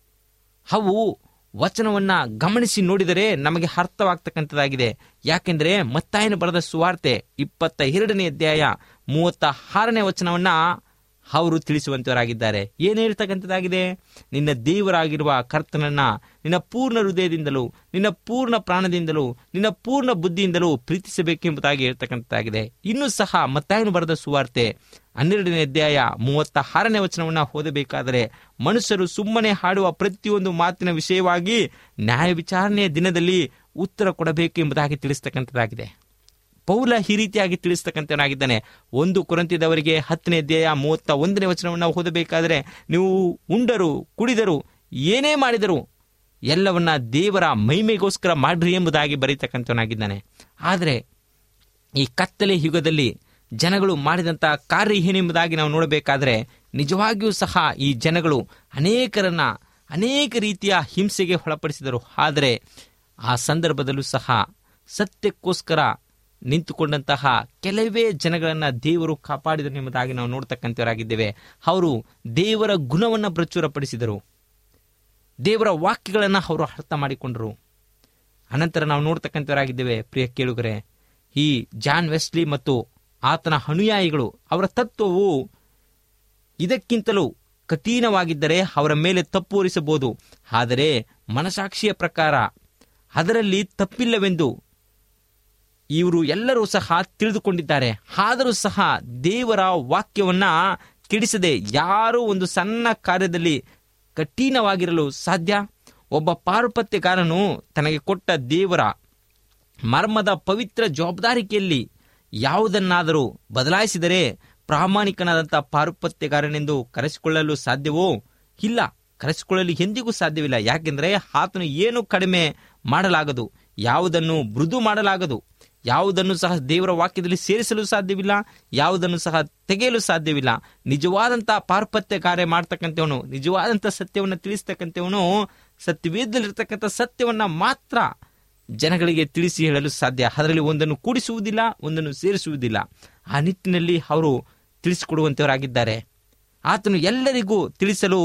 ಅವು ವಚನವನ್ನ ಗಮನಿಸಿ ನೋಡಿದರೆ ನಮಗೆ ಅರ್ಥವಾಗ್ತಕ್ಕಂಥದ್ದಾಗಿದೆ ಯಾಕೆಂದರೆ ಮತ್ತಾಯನ ಬರೆದ ಸುವಾರ್ತೆ ಇಪ್ಪತ್ತ ಎರಡನೇ ಅಧ್ಯಾಯ ಮೂವತ್ತ ಆರನೇ ವಚನವನ್ನ ಅವರು ತಿಳಿಸುವಂತವರಾಗಿದ್ದಾರೆ ಏನು ಹೇಳ್ತಕ್ಕಂಥದ್ದಾಗಿದೆ ನಿನ್ನ ದೇವರಾಗಿರುವ ಕರ್ತನನ್ನ ನಿನ್ನ ಪೂರ್ಣ ಹೃದಯದಿಂದಲೂ ನಿನ್ನ ಪೂರ್ಣ ಪ್ರಾಣದಿಂದಲೂ ನಿನ್ನ ಪೂರ್ಣ ಬುದ್ಧಿಯಿಂದಲೂ ಪ್ರೀತಿಸಬೇಕೆಂಬುದಾಗಿ ಹೇಳ್ತಕ್ಕಂಥದ್ದಾಗಿದೆ ಇನ್ನೂ ಸಹ ಮತ್ತಾಯನು ಬರೆದ ಸುವಾರ್ತೆ ಹನ್ನೆರಡನೇ ಅಧ್ಯಾಯ ಮೂವತ್ತ ಆರನೇ ವಚನವನ್ನು ಓದಬೇಕಾದರೆ ಮನುಷ್ಯರು ಸುಮ್ಮನೆ ಹಾಡುವ ಪ್ರತಿಯೊಂದು ಮಾತಿನ ವಿಷಯವಾಗಿ ನ್ಯಾಯ ವಿಚಾರಣೆಯ ದಿನದಲ್ಲಿ ಉತ್ತರ ಕೊಡಬೇಕು ಎಂಬುದಾಗಿ ತಿಳಿಸ್ತಕ್ಕಂಥದ್ದಾಗಿದೆ ಪೌಲ ಈ ರೀತಿಯಾಗಿ ತಿಳಿಸ್ತಕ್ಕಂಥವನಾಗಿದ್ದಾನೆ ಒಂದು ಕುರಂತಿದವರಿಗೆ ಹತ್ತನೇ ಅಧ್ಯಾಯ ಮೂವತ್ತ ಒಂದನೇ ವಚನವನ್ನು ಓದಬೇಕಾದರೆ ನೀವು ಉಂಡರು ಕುಡಿದರು ಏನೇ ಮಾಡಿದರು ಎಲ್ಲವನ್ನ ದೇವರ ಮಹಿಮೆಗೋಸ್ಕರ ಮಾಡ್ರಿ ಎಂಬುದಾಗಿ ಬರೀತಕ್ಕಂಥವನಾಗಿದ್ದಾನೆ ಆದರೆ ಈ ಕತ್ತಲೆ ಯುಗದಲ್ಲಿ ಜನಗಳು ಮಾಡಿದಂಥ ಕಾರ್ಯ ಏನೆಂಬುದಾಗಿ ನಾವು ನೋಡಬೇಕಾದ್ರೆ ನಿಜವಾಗಿಯೂ ಸಹ ಈ ಜನಗಳು ಅನೇಕರನ್ನ ಅನೇಕ ರೀತಿಯ ಹಿಂಸೆಗೆ ಒಳಪಡಿಸಿದರು ಆದರೆ ಆ ಸಂದರ್ಭದಲ್ಲೂ ಸಹ ಸತ್ಯಕ್ಕೋಸ್ಕರ ನಿಂತುಕೊಂಡಂತಹ ಕೆಲವೇ ಜನಗಳನ್ನು ದೇವರು ಕಾಪಾಡಿದರು ಎಂಬುದಾಗಿ ನಾವು ನೋಡ್ತಕ್ಕಂಥವರಾಗಿದ್ದೇವೆ ಅವರು ದೇವರ ಗುಣವನ್ನು ಪ್ರಚುರಪಡಿಸಿದರು ದೇವರ ವಾಕ್ಯಗಳನ್ನು ಅವರು ಅರ್ಥ ಮಾಡಿಕೊಂಡರು ಅನಂತರ ನಾವು ನೋಡ್ತಕ್ಕಂಥವರಾಗಿದ್ದೇವೆ ಪ್ರಿಯ ಕೇಳುಗರೆ ಈ ಜಾನ್ ವೆಸ್ಲಿ ಮತ್ತು ಆತನ ಅನುಯಾಯಿಗಳು ಅವರ ತತ್ವವು ಇದಕ್ಕಿಂತಲೂ ಕಠಿಣವಾಗಿದ್ದರೆ ಅವರ ಮೇಲೆ ತಪ್ಪು ಹೊರಿಸಬಹುದು ಆದರೆ ಮನಸಾಕ್ಷಿಯ ಪ್ರಕಾರ ಅದರಲ್ಲಿ ತಪ್ಪಿಲ್ಲವೆಂದು ಇವರು ಎಲ್ಲರೂ ಸಹ ತಿಳಿದುಕೊಂಡಿದ್ದಾರೆ ಆದರೂ ಸಹ ದೇವರ ವಾಕ್ಯವನ್ನ ಕೆಡಿಸದೆ ಯಾರೂ ಒಂದು ಸಣ್ಣ ಕಾರ್ಯದಲ್ಲಿ ಕಠಿಣವಾಗಿರಲು ಸಾಧ್ಯ ಒಬ್ಬ ಪಾರುಪತ್ಯಗಾರನು ತನಗೆ ಕೊಟ್ಟ ದೇವರ ಮರ್ಮದ ಪವಿತ್ರ ಜವಾಬ್ದಾರಿಕೆಯಲ್ಲಿ ಯಾವುದನ್ನಾದರೂ ಬದಲಾಯಿಸಿದರೆ ಪ್ರಾಮಾಣಿಕನಾದಂಥ ಪಾರುಪತ್ಯಗಾರನೆಂದು ಕರೆಸಿಕೊಳ್ಳಲು ಸಾಧ್ಯವೋ ಇಲ್ಲ ಕರೆಸಿಕೊಳ್ಳಲು ಎಂದಿಗೂ ಸಾಧ್ಯವಿಲ್ಲ ಯಾಕೆಂದರೆ ಆತನು ಏನು ಕಡಿಮೆ ಮಾಡಲಾಗದು ಯಾವುದನ್ನು ಮೃದು ಮಾಡಲಾಗದು ಯಾವುದನ್ನು ಸಹ ದೇವರ ವಾಕ್ಯದಲ್ಲಿ ಸೇರಿಸಲು ಸಾಧ್ಯವಿಲ್ಲ ಯಾವುದನ್ನು ಸಹ ತೆಗೆಯಲು ಸಾಧ್ಯವಿಲ್ಲ ನಿಜವಾದಂಥ ಪಾರ್ಪತ್ಯ ಕಾರ್ಯ ಮಾಡ್ತಕ್ಕಂಥವನು ನಿಜವಾದಂಥ ಸತ್ಯವನ್ನು ತಿಳಿಸ್ತಕ್ಕಂಥವನು ಸತ್ಯವೇದದಲ್ಲಿರ್ತಕ್ಕಂಥ ಸತ್ಯವನ್ನ ಮಾತ್ರ ಜನಗಳಿಗೆ ತಿಳಿಸಿ ಹೇಳಲು ಸಾಧ್ಯ ಅದರಲ್ಲಿ ಒಂದನ್ನು ಕೂಡಿಸುವುದಿಲ್ಲ ಒಂದನ್ನು ಸೇರಿಸುವುದಿಲ್ಲ ಆ ನಿಟ್ಟಿನಲ್ಲಿ ಅವರು ತಿಳಿಸಿಕೊಡುವಂಥವರಾಗಿದ್ದಾರೆ ಆತನು ಎಲ್ಲರಿಗೂ ತಿಳಿಸಲು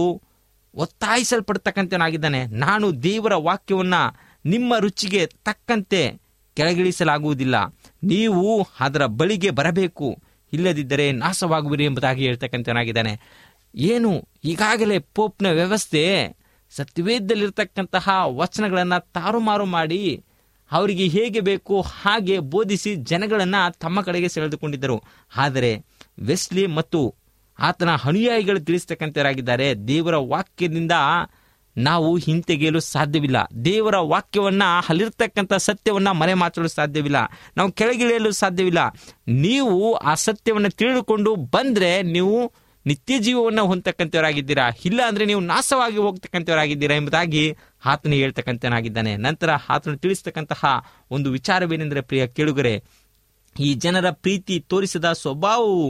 ಒತ್ತಾಯಿಸಲ್ಪಡ್ತಕ್ಕಂಥವನಾಗಿದ್ದಾನೆ ನಾನು ದೇವರ ವಾಕ್ಯವನ್ನ ನಿಮ್ಮ ರುಚಿಗೆ ತಕ್ಕಂತೆ ಕೆಳಗಿಳಿಸಲಾಗುವುದಿಲ್ಲ ನೀವು ಅದರ ಬಳಿಗೆ ಬರಬೇಕು ಇಲ್ಲದಿದ್ದರೆ ನಾಶವಾಗುವಿರಿ ಎಂಬುದಾಗಿ ಹೇಳ್ತಕ್ಕಂಥವನಾಗಿದ್ದಾನೆ ಏನು ಈಗಾಗಲೇ ಪೋಪ್ನ ವ್ಯವಸ್ಥೆ ಸತ್ಯವೇದದಲ್ಲಿರ್ತಕ್ಕಂತಹ ವಚನಗಳನ್ನು ತಾರುಮಾರು ಮಾಡಿ ಅವರಿಗೆ ಹೇಗೆ ಬೇಕು ಹಾಗೆ ಬೋಧಿಸಿ ಜನಗಳನ್ನು ತಮ್ಮ ಕಡೆಗೆ ಸೆಳೆದುಕೊಂಡಿದ್ದರು ಆದರೆ ವೆಸ್ಲಿ ಮತ್ತು ಆತನ ಅನುಯಾಯಿಗಳು ತಿಳಿಸ್ತಕ್ಕಂಥವರಾಗಿದ್ದಾರೆ ದೇವರ ವಾಕ್ಯದಿಂದ ನಾವು ಹಿಂತೆಗೆಯಲು ಸಾಧ್ಯವಿಲ್ಲ ದೇವರ ವಾಕ್ಯವನ್ನ ಅಲ್ಲಿರ್ತಕ್ಕಂಥ ಸತ್ಯವನ್ನ ಮರೆ ಮಾಚಲು ಸಾಧ್ಯವಿಲ್ಲ ನಾವು ಕೆಳಗಿಳಿಯಲು ಸಾಧ್ಯವಿಲ್ಲ ನೀವು ಆ ಸತ್ಯವನ್ನು ತಿಳಿದುಕೊಂಡು ಬಂದ್ರೆ ನೀವು ನಿತ್ಯ ಜೀವವನ್ನು ಹೊಂದತಕ್ಕಂಥವರಾಗಿದ್ದೀರಾ ಇಲ್ಲ ಅಂದ್ರೆ ನೀವು ನಾಶವಾಗಿ ಹೋಗ್ತಕ್ಕಂಥವರಾಗಿದ್ದೀರಾ ಎಂಬುದಾಗಿ ಆತನು ಹೇಳ್ತಕ್ಕಂಥನಾಗಿದ್ದಾನೆ ನಂತರ ಆತನು ತಿಳಿಸ್ತಕ್ಕಂತಹ ಒಂದು ವಿಚಾರವೇನೆಂದರೆ ಪ್ರಿಯ ಕೇಳುಗರೆ ಈ ಜನರ ಪ್ರೀತಿ ತೋರಿಸಿದ ಸ್ವಭಾವವು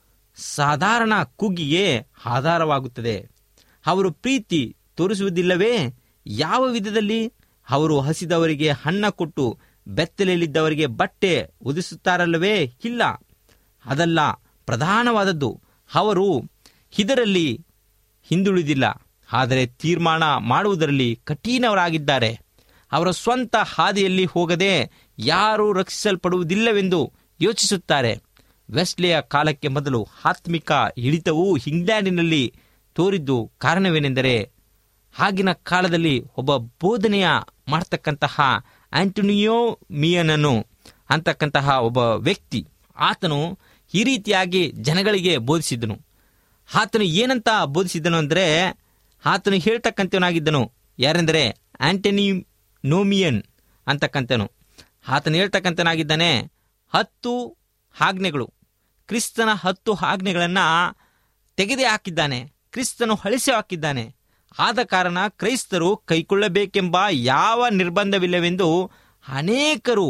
ಸಾಧಾರಣ ಕುಗ್ಗಿಗೆ ಆಧಾರವಾಗುತ್ತದೆ ಅವರು ಪ್ರೀತಿ ತೋರಿಸುವುದಿಲ್ಲವೇ ಯಾವ ವಿಧದಲ್ಲಿ ಅವರು ಹಸಿದವರಿಗೆ ಹಣ್ಣ ಕೊಟ್ಟು ಬೆತ್ತಲೆಯಲ್ಲಿದ್ದವರಿಗೆ ಬಟ್ಟೆ ಒದಿಸುತ್ತಾರಲ್ಲವೇ ಇಲ್ಲ ಅದಲ್ಲ ಪ್ರಧಾನವಾದದ್ದು ಅವರು ಇದರಲ್ಲಿ ಹಿಂದುಳಿದಿಲ್ಲ ಆದರೆ ತೀರ್ಮಾನ ಮಾಡುವುದರಲ್ಲಿ ಕಠಿಣವರಾಗಿದ್ದಾರೆ ಅವರ ಸ್ವಂತ ಹಾದಿಯಲ್ಲಿ ಹೋಗದೆ ಯಾರೂ ರಕ್ಷಿಸಲ್ಪಡುವುದಿಲ್ಲವೆಂದು ಯೋಚಿಸುತ್ತಾರೆ ವೆಸ್ಲೆಯ ಕಾಲಕ್ಕೆ ಮೊದಲು ಆತ್ಮಿಕ ಇಳಿತವು ಇಂಗ್ಲೆಂಡಿನಲ್ಲಿ ತೋರಿದ್ದು ಕಾರಣವೇನೆಂದರೆ ಆಗಿನ ಕಾಲದಲ್ಲಿ ಒಬ್ಬ ಬೋಧನೆಯ ಮಾಡ್ತಕ್ಕಂತಹ ಆಂಟೋನಿಯೋ ಮಿಯನನು ಅಂತಕ್ಕಂತಹ ಒಬ್ಬ ವ್ಯಕ್ತಿ ಆತನು ಈ ರೀತಿಯಾಗಿ ಜನಗಳಿಗೆ ಬೋಧಿಸಿದ್ದನು ಆತನು ಏನಂತ ಬೋಧಿಸಿದ್ದನು ಅಂದರೆ ಆತನು ಹೇಳ್ತಕ್ಕಂಥವನಾಗಿದ್ದನು ಯಾರೆಂದರೆ ಆಂಟನಿ ನೋಮಿಯನ್ ಅಂತಕ್ಕಂಥನು ಆತನು ಹೇಳ್ತಕ್ಕಂಥನಾಗಿದ್ದಾನೆ ಹತ್ತು ಆಜ್ಞೆಗಳು ಕ್ರಿಸ್ತನ ಹತ್ತು ಆಜ್ಞೆಗಳನ್ನು ತೆಗೆದೇ ಹಾಕಿದ್ದಾನೆ ಕ್ರಿಸ್ತನು ಅಳಿಸಿ ಹಾಕಿದ್ದಾನೆ ಆದ ಕಾರಣ ಕ್ರೈಸ್ತರು ಕೈಕೊಳ್ಳಬೇಕೆಂಬ ಯಾವ ನಿರ್ಬಂಧವಿಲ್ಲವೆಂದು ಅನೇಕರು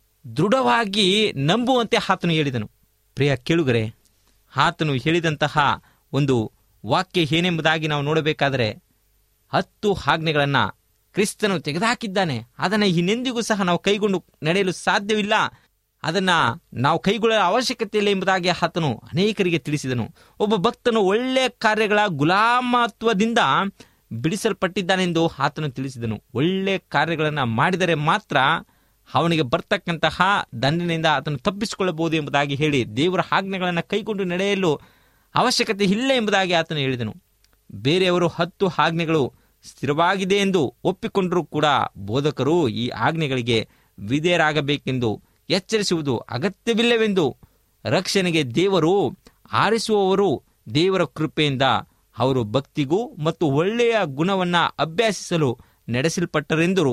ದೃಢವಾಗಿ ನಂಬುವಂತೆ ಆತನು ಹೇಳಿದನು ಪ್ರಿಯ ಕೇಳುಗರೆ ಆತನು ಹೇಳಿದಂತಹ ಒಂದು ವಾಕ್ಯ ಏನೆಂಬುದಾಗಿ ನಾವು ನೋಡಬೇಕಾದರೆ ಹತ್ತು ಆಜ್ಞೆಗಳನ್ನು ಕ್ರಿಸ್ತನು ತೆಗೆದುಹಾಕಿದ್ದಾನೆ ಅದನ್ನು ಇನ್ನೆಂದಿಗೂ ಸಹ ನಾವು ಕೈಗೊಂಡು ನಡೆಯಲು ಸಾಧ್ಯವಿಲ್ಲ ಅದನ್ನ ನಾವು ಕೈಗೊಳ್ಳಲು ಅವಶ್ಯಕತೆ ಇಲ್ಲ ಎಂಬುದಾಗಿ ಆತನು ಅನೇಕರಿಗೆ ತಿಳಿಸಿದನು ಒಬ್ಬ ಭಕ್ತನು ಒಳ್ಳೆಯ ಕಾರ್ಯಗಳ ಗುಲಾಮತ್ವದಿಂದ ಬಿಡಿಸಲ್ಪಟ್ಟಿದ್ದಾನೆಂದು ಆತನು ತಿಳಿಸಿದನು ಒಳ್ಳೆಯ ಕಾರ್ಯಗಳನ್ನು ಮಾಡಿದರೆ ಮಾತ್ರ ಅವನಿಗೆ ಬರ್ತಕ್ಕಂತಹ ದಂಡನೆಯಿಂದ ಆತನು ತಪ್ಪಿಸಿಕೊಳ್ಳಬಹುದು ಎಂಬುದಾಗಿ ಹೇಳಿ ದೇವರ ಆಜ್ಞೆಗಳನ್ನು ಕೈಗೊಂಡು ನಡೆಯಲು ಅವಶ್ಯಕತೆ ಇಲ್ಲ ಎಂಬುದಾಗಿ ಆತನು ಹೇಳಿದನು ಬೇರೆಯವರು ಹತ್ತು ಆಜ್ಞೆಗಳು ಸ್ಥಿರವಾಗಿದೆ ಎಂದು ಒಪ್ಪಿಕೊಂಡರೂ ಕೂಡ ಬೋಧಕರು ಈ ಆಜ್ಞೆಗಳಿಗೆ ವಿಧೇಯರಾಗಬೇಕೆಂದು ಎಚ್ಚರಿಸುವುದು ಅಗತ್ಯವಿಲ್ಲವೆಂದು ರಕ್ಷಣೆಗೆ ದೇವರು ಆರಿಸುವವರು ದೇವರ ಕೃಪೆಯಿಂದ ಅವರು ಭಕ್ತಿಗೂ ಮತ್ತು ಒಳ್ಳೆಯ ಗುಣವನ್ನ ಅಭ್ಯಾಸಿಸಲು ನಡೆಸಲ್ಪಟ್ಟರೆಂದರು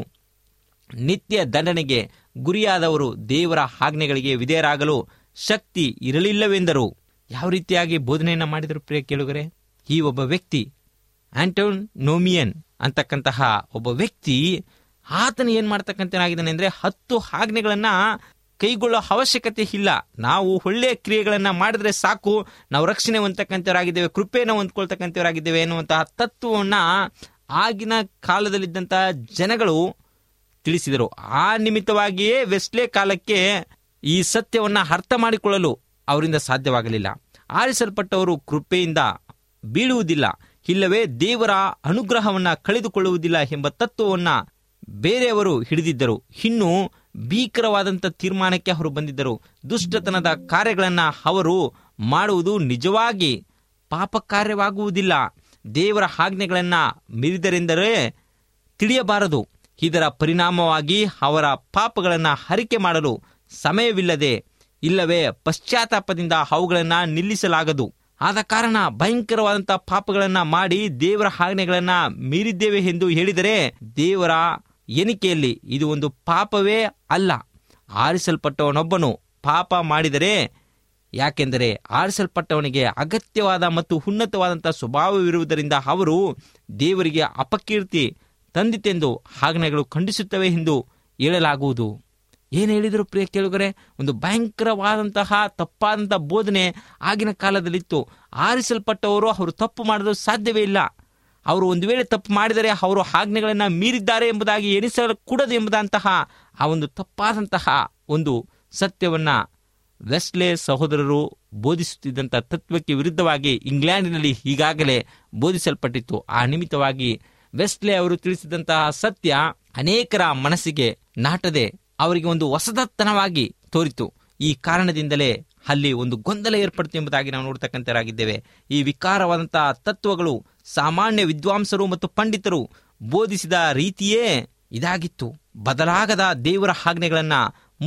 ನಿತ್ಯ ದಂಡನೆಗೆ ಗುರಿಯಾದವರು ದೇವರ ಆಜ್ಞೆಗಳಿಗೆ ವಿಧೇಯರಾಗಲು ಶಕ್ತಿ ಇರಲಿಲ್ಲವೆಂದರು ಯಾವ ರೀತಿಯಾಗಿ ಬೋಧನೆಯನ್ನ ಮಾಡಿದರು ಪ್ರಿಯ ಕೇಳುಗರೆ ಈ ಒಬ್ಬ ವ್ಯಕ್ತಿ ಆಂಟೋನ್ ನೋಮಿಯನ್ ಅಂತಕ್ಕಂತಹ ಒಬ್ಬ ವ್ಯಕ್ತಿ ಆತನು ಏನ್ ಮಾಡ್ತಕ್ಕಂಥನಾಗಿದ್ದಾನೆ ಅಂದ್ರೆ ಹತ್ತು ಆಜ್ಞೆಗಳನ್ನ ಕೈಗೊಳ್ಳೋ ಅವಶ್ಯಕತೆ ಇಲ್ಲ ನಾವು ಒಳ್ಳೆಯ ಕ್ರಿಯೆಗಳನ್ನ ಮಾಡಿದ್ರೆ ಸಾಕು ನಾವು ರಕ್ಷಣೆ ಹೊಂದತಕ್ಕಂಥವರಾಗಿದ್ದೇವೆ ಕೃಪೆಯನ್ನು ಹೊಂದ್ಕೊಳ್ತಕ್ಕಂಥವರಾಗಿದ್ದೇವೆ ಎನ್ನುವಂತಹ ತತ್ವವನ್ನ ಆಗಿನ ಕಾಲದಲ್ಲಿದ್ದಂತಹ ಜನಗಳು ತಿಳಿಸಿದರು ಆ ನಿಮಿತ್ತವಾಗಿಯೇ ವೆಸ್ಲೆ ಕಾಲಕ್ಕೆ ಈ ಸತ್ಯವನ್ನ ಅರ್ಥ ಮಾಡಿಕೊಳ್ಳಲು ಅವರಿಂದ ಸಾಧ್ಯವಾಗಲಿಲ್ಲ ಆರಿಸಲ್ಪಟ್ಟವರು ಕೃಪೆಯಿಂದ ಬೀಳುವುದಿಲ್ಲ ಇಲ್ಲವೇ ದೇವರ ಅನುಗ್ರಹವನ್ನ ಕಳೆದುಕೊಳ್ಳುವುದಿಲ್ಲ ಎಂಬ ತತ್ವವನ್ನ ಬೇರೆಯವರು ಹಿಡಿದಿದ್ದರು ಇನ್ನು ಭೀಕರವಾದಂಥ ತೀರ್ಮಾನಕ್ಕೆ ಅವರು ಬಂದಿದ್ದರು ದುಷ್ಟತನದ ಕಾರ್ಯಗಳನ್ನ ಅವರು ಮಾಡುವುದು ನಿಜವಾಗಿ ಪಾಪ ಕಾರ್ಯವಾಗುವುದಿಲ್ಲ ದೇವರ ಆಜ್ಞೆಗಳನ್ನ ಮೀರಿದರೆಂದರೆ ತಿಳಿಯಬಾರದು ಇದರ ಪರಿಣಾಮವಾಗಿ ಅವರ ಪಾಪಗಳನ್ನು ಹರಿಕೆ ಮಾಡಲು ಸಮಯವಿಲ್ಲದೆ ಇಲ್ಲವೇ ಪಶ್ಚಾತ್ತಾಪದಿಂದ ಅವುಗಳನ್ನು ನಿಲ್ಲಿಸಲಾಗದು ಆದ ಕಾರಣ ಭಯಂಕರವಾದಂಥ ಪಾಪಗಳನ್ನ ಮಾಡಿ ದೇವರ ಆಜ್ಞೆಗಳನ್ನ ಮೀರಿದ್ದೇವೆ ಎಂದು ಹೇಳಿದರೆ ದೇವರ ಎಣಿಕೆಯಲ್ಲಿ ಇದು ಒಂದು ಪಾಪವೇ ಅಲ್ಲ ಆರಿಸಲ್ಪಟ್ಟವನೊಬ್ಬನು ಪಾಪ ಮಾಡಿದರೆ ಯಾಕೆಂದರೆ ಆರಿಸಲ್ಪಟ್ಟವನಿಗೆ ಅಗತ್ಯವಾದ ಮತ್ತು ಉನ್ನತವಾದಂಥ ಸ್ವಭಾವವಿರುವುದರಿಂದ ಅವರು ದೇವರಿಗೆ ಅಪಕೀರ್ತಿ ತಂದಿತೆಂದು ಆಜ್ಞೆಗಳು ಖಂಡಿಸುತ್ತವೆ ಎಂದು ಹೇಳಲಾಗುವುದು ಏನು ಹೇಳಿದರು ಪ್ರಿಯ ಕೇಳುಗರೆ ಒಂದು ಭಯಂಕರವಾದಂತಹ ತಪ್ಪಾದಂತಹ ಬೋಧನೆ ಆಗಿನ ಕಾಲದಲ್ಲಿತ್ತು ಆರಿಸಲ್ಪಟ್ಟವರು ಅವರು ತಪ್ಪು ಮಾಡಲು ಸಾಧ್ಯವೇ ಇಲ್ಲ ಅವರು ಒಂದು ವೇಳೆ ತಪ್ಪು ಮಾಡಿದರೆ ಅವರು ಆಜ್ಞೆಗಳನ್ನು ಮೀರಿದ್ದಾರೆ ಎಂಬುದಾಗಿ ಎಣಿಸಕೂಡದು ಎಂಬುದಂತಹ ಆ ಒಂದು ತಪ್ಪಾದಂತಹ ಒಂದು ಸತ್ಯವನ್ನ ವೆಸ್ಲೆ ಸಹೋದರರು ಬೋಧಿಸುತ್ತಿದ್ದಂಥ ತತ್ವಕ್ಕೆ ವಿರುದ್ಧವಾಗಿ ಇಂಗ್ಲೆಂಡಿನಲ್ಲಿ ಈಗಾಗಲೇ ಬೋಧಿಸಲ್ಪಟ್ಟಿತ್ತು ಆ ನಿಮಿತ್ತವಾಗಿ ವೆಸ್ಲೆ ಅವರು ತಿಳಿಸಿದಂತಹ ಸತ್ಯ ಅನೇಕರ ಮನಸ್ಸಿಗೆ ನಾಟದೆ ಅವರಿಗೆ ಒಂದು ಹೊಸದತ್ತನವಾಗಿ ತೋರಿತು ಈ ಕಾರಣದಿಂದಲೇ ಅಲ್ಲಿ ಒಂದು ಗೊಂದಲ ಏರ್ಪಡ್ತು ಎಂಬುದಾಗಿ ನಾವು ನೋಡ್ತಕ್ಕಂಥರಾಗಿದ್ದೇವೆ ಈ ವಿಕಾರವಾದಂತಹ ತತ್ವಗಳು ಸಾಮಾನ್ಯ ವಿದ್ವಾಂಸರು ಮತ್ತು ಪಂಡಿತರು ಬೋಧಿಸಿದ ರೀತಿಯೇ ಇದಾಗಿತ್ತು ಬದಲಾಗದ ದೇವರ ಆಜ್ಞೆಗಳನ್ನ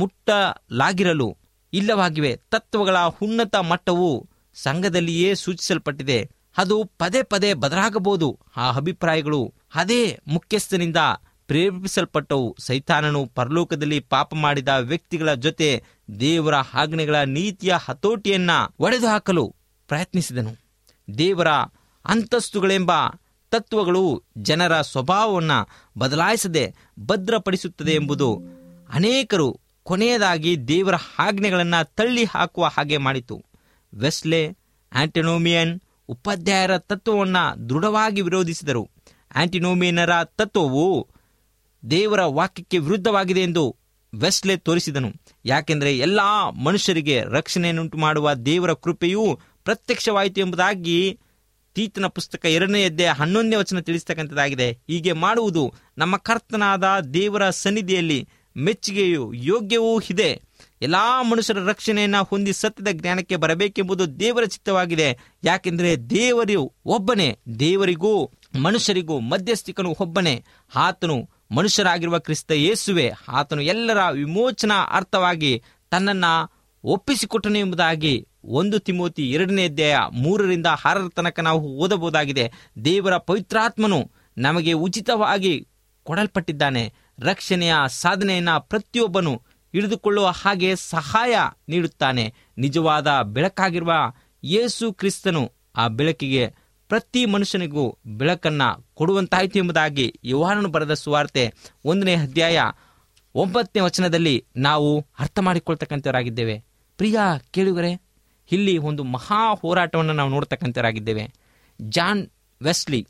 ಮುಟ್ಟಲಾಗಿರಲು ಇಲ್ಲವಾಗಿವೆ ತತ್ವಗಳ ಉನ್ನತ ಮಟ್ಟವು ಸಂಘದಲ್ಲಿಯೇ ಸೂಚಿಸಲ್ಪಟ್ಟಿದೆ ಅದು ಪದೇ ಪದೇ ಬದಲಾಗಬಹುದು ಆ ಅಭಿಪ್ರಾಯಗಳು ಅದೇ ಮುಖ್ಯಸ್ಥನಿಂದ ಪ್ರೇರೇಪಿಸಲ್ಪಟ್ಟವು ಸೈತಾನನು ಪರಲೋಕದಲ್ಲಿ ಪಾಪ ಮಾಡಿದ ವ್ಯಕ್ತಿಗಳ ಜೊತೆ ದೇವರ ಆಜ್ಞೆಗಳ ನೀತಿಯ ಹತೋಟಿಯನ್ನ ಒಡೆದು ಹಾಕಲು ಪ್ರಯತ್ನಿಸಿದನು ದೇವರ ಅಂತಸ್ತುಗಳೆಂಬ ತತ್ವಗಳು ಜನರ ಸ್ವಭಾವವನ್ನ ಬದಲಾಯಿಸದೆ ಭದ್ರಪಡಿಸುತ್ತದೆ ಎಂಬುದು ಅನೇಕರು ಕೊನೆಯದಾಗಿ ದೇವರ ಆಜ್ಞೆಗಳನ್ನ ತಳ್ಳಿ ಹಾಕುವ ಹಾಗೆ ಮಾಡಿತು ವೆಸ್ಲೆ ಆಂಟಿನೋಮಿಯನ್ ಉಪಾಧ್ಯಾಯರ ತತ್ವವನ್ನ ದೃಢವಾಗಿ ವಿರೋಧಿಸಿದರು ಆಂಟಿನೋಮಿಯನರ ತತ್ವವು ದೇವರ ವಾಕ್ಯಕ್ಕೆ ವಿರುದ್ಧವಾಗಿದೆ ಎಂದು ವೆಸ್ಲೆ ತೋರಿಸಿದನು ಯಾಕೆಂದರೆ ಎಲ್ಲಾ ಮನುಷ್ಯರಿಗೆ ರಕ್ಷಣೆಯನ್ನುಂಟು ಮಾಡುವ ದೇವರ ಕೃಪೆಯೂ ಪ್ರತ್ಯಕ್ಷವಾಯಿತು ಎಂಬುದಾಗಿ ತೀತನ ಪುಸ್ತಕ ಎರಡನೇ ಅಧ್ಯಾಯ ಹನ್ನೊಂದನೇ ವಚನ ತಿಳಿಸ್ತಕ್ಕಂಥದ್ದಾಗಿದೆ ಹೀಗೆ ಮಾಡುವುದು ನಮ್ಮ ಕರ್ತನಾದ ದೇವರ ಸನ್ನಿಧಿಯಲ್ಲಿ ಮೆಚ್ಚುಗೆಯು ಯೋಗ್ಯವೂ ಇದೆ ಎಲ್ಲಾ ಮನುಷ್ಯರ ರಕ್ಷಣೆಯನ್ನ ಹೊಂದಿ ಸತ್ಯದ ಜ್ಞಾನಕ್ಕೆ ಬರಬೇಕೆಂಬುದು ದೇವರ ಚಿತ್ತವಾಗಿದೆ ಯಾಕೆಂದರೆ ದೇವರು ಒಬ್ಬನೇ ದೇವರಿಗೂ ಮನುಷ್ಯರಿಗೂ ಮಧ್ಯಸ್ಥಿಕನು ಒಬ್ಬನೇ ಆತನು ಮನುಷ್ಯರಾಗಿರುವ ಕ್ರಿಸ್ತ ಯೇಸುವೆ ಆತನು ಎಲ್ಲರ ವಿಮೋಚನಾ ಅರ್ಥವಾಗಿ ತನ್ನನ್ನ ಒಪ್ಪಿಸಿಕೊಟ್ಟನು ಎಂಬುದಾಗಿ ಒಂದು ತಿಮೋತಿ ಎರಡನೇ ಅಧ್ಯಾಯ ಮೂರರಿಂದ ಆರರ ತನಕ ನಾವು ಓದಬಹುದಾಗಿದೆ ದೇವರ ಪವಿತ್ರಾತ್ಮನು ನಮಗೆ ಉಚಿತವಾಗಿ ಕೊಡಲ್ಪಟ್ಟಿದ್ದಾನೆ ರಕ್ಷಣೆಯ ಸಾಧನೆಯನ್ನ ಪ್ರತಿಯೊಬ್ಬನು ಹಿಡಿದುಕೊಳ್ಳುವ ಹಾಗೆ ಸಹಾಯ ನೀಡುತ್ತಾನೆ ನಿಜವಾದ ಬೆಳಕಾಗಿರುವ ಯೇಸು ಕ್ರಿಸ್ತನು ಆ ಬೆಳಕಿಗೆ ಪ್ರತಿ ಮನುಷ್ಯನಿಗೂ ಬೆಳಕನ್ನ ಕೊಡುವಂತಾಯಿತು ಎಂಬುದಾಗಿ ಯುವಾನನು ಬರೆದ ಸುವಾರ್ತೆ ಒಂದನೇ ಅಧ್ಯಾಯ ಒಂಬತ್ತನೇ ವಚನದಲ್ಲಿ ನಾವು ಅರ್ಥ ಮಾಡಿಕೊಳ್ತಕ್ಕಂಥವರಾಗಿದ್ದೇವೆ ಪ್ರಿಯ ಕೇಳುಗರೆ ಇಲ್ಲಿ ಒಂದು ಮಹಾ ಹೋರಾಟವನ್ನು ನಾವು ನೋಡ್ತಕ್ಕಂಥವರಾಗಿದ್ದೇವೆ ಜಾನ್ ವೆಸ್ಲಿ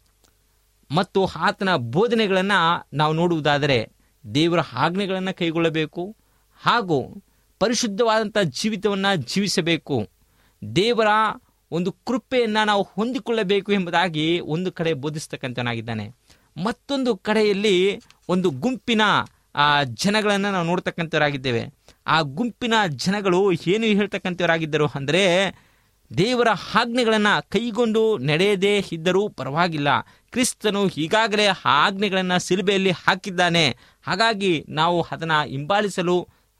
ಮತ್ತು ಆತನ ಬೋಧನೆಗಳನ್ನು ನಾವು ನೋಡುವುದಾದರೆ ದೇವರ ಆಜ್ಞೆಗಳನ್ನು ಕೈಗೊಳ್ಳಬೇಕು ಹಾಗೂ ಪರಿಶುದ್ಧವಾದಂಥ ಜೀವಿತವನ್ನು ಜೀವಿಸಬೇಕು ದೇವರ ಒಂದು ಕೃಪೆಯನ್ನು ನಾವು ಹೊಂದಿಕೊಳ್ಳಬೇಕು ಎಂಬುದಾಗಿ ಒಂದು ಕಡೆ ಬೋಧಿಸ್ತಕ್ಕಂಥನಾಗಿದ್ದಾನೆ ಮತ್ತೊಂದು ಕಡೆಯಲ್ಲಿ ಒಂದು ಗುಂಪಿನ ಆ ಜನಗಳನ್ನು ನಾವು ನೋಡ್ತಕ್ಕಂಥವರಾಗಿದ್ದೇವೆ ಆ ಗುಂಪಿನ ಜನಗಳು ಏನು ಹೇಳ್ತಕ್ಕಂಥವರಾಗಿದ್ದರು ಅಂದರೆ ದೇವರ ಆಜ್ಞೆಗಳನ್ನು ಕೈಗೊಂಡು ನಡೆಯದೇ ಇದ್ದರೂ ಪರವಾಗಿಲ್ಲ ಕ್ರಿಸ್ತನು ಈಗಾಗಲೇ ಆ ಆಜ್ಞೆಗಳನ್ನು ಸಿಲುಬೆಯಲ್ಲಿ ಹಾಕಿದ್ದಾನೆ ಹಾಗಾಗಿ ನಾವು ಅದನ್ನು ಹಿಂಬಾಲಿಸಲು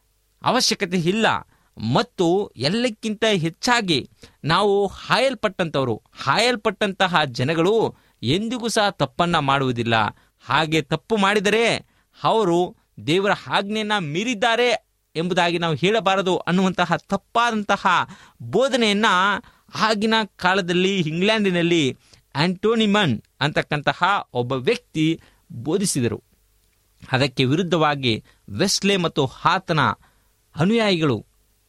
ಅವಶ್ಯಕತೆ ಇಲ್ಲ ಮತ್ತು ಎಲ್ಲಕ್ಕಿಂತ ಹೆಚ್ಚಾಗಿ ನಾವು ಹಾಯಲ್ಪಟ್ಟಂಥವರು ಹಾಯಲ್ಪಟ್ಟಂತಹ ಜನಗಳು ಎಂದಿಗೂ ಸಹ ತಪ್ಪನ್ನ ಮಾಡುವುದಿಲ್ಲ ಹಾಗೆ ತಪ್ಪು ಮಾಡಿದರೆ ಅವರು ದೇವರ ಆಜ್ಞೆಯನ್ನ ಮೀರಿದ್ದಾರೆ ಎಂಬುದಾಗಿ ನಾವು ಹೇಳಬಾರದು ಅನ್ನುವಂತಹ ತಪ್ಪಾದಂತಹ ಬೋಧನೆಯನ್ನ ಆಗಿನ ಕಾಲದಲ್ಲಿ ಇಂಗ್ಲೆಂಡಿನಲ್ಲಿ ಆಂಟೋನಿಮನ್ ಅಂತಕ್ಕಂತಹ ಒಬ್ಬ ವ್ಯಕ್ತಿ ಬೋಧಿಸಿದರು ಅದಕ್ಕೆ ವಿರುದ್ಧವಾಗಿ ವೆಸ್ಲೆ ಮತ್ತು ಆತನ ಅನುಯಾಯಿಗಳು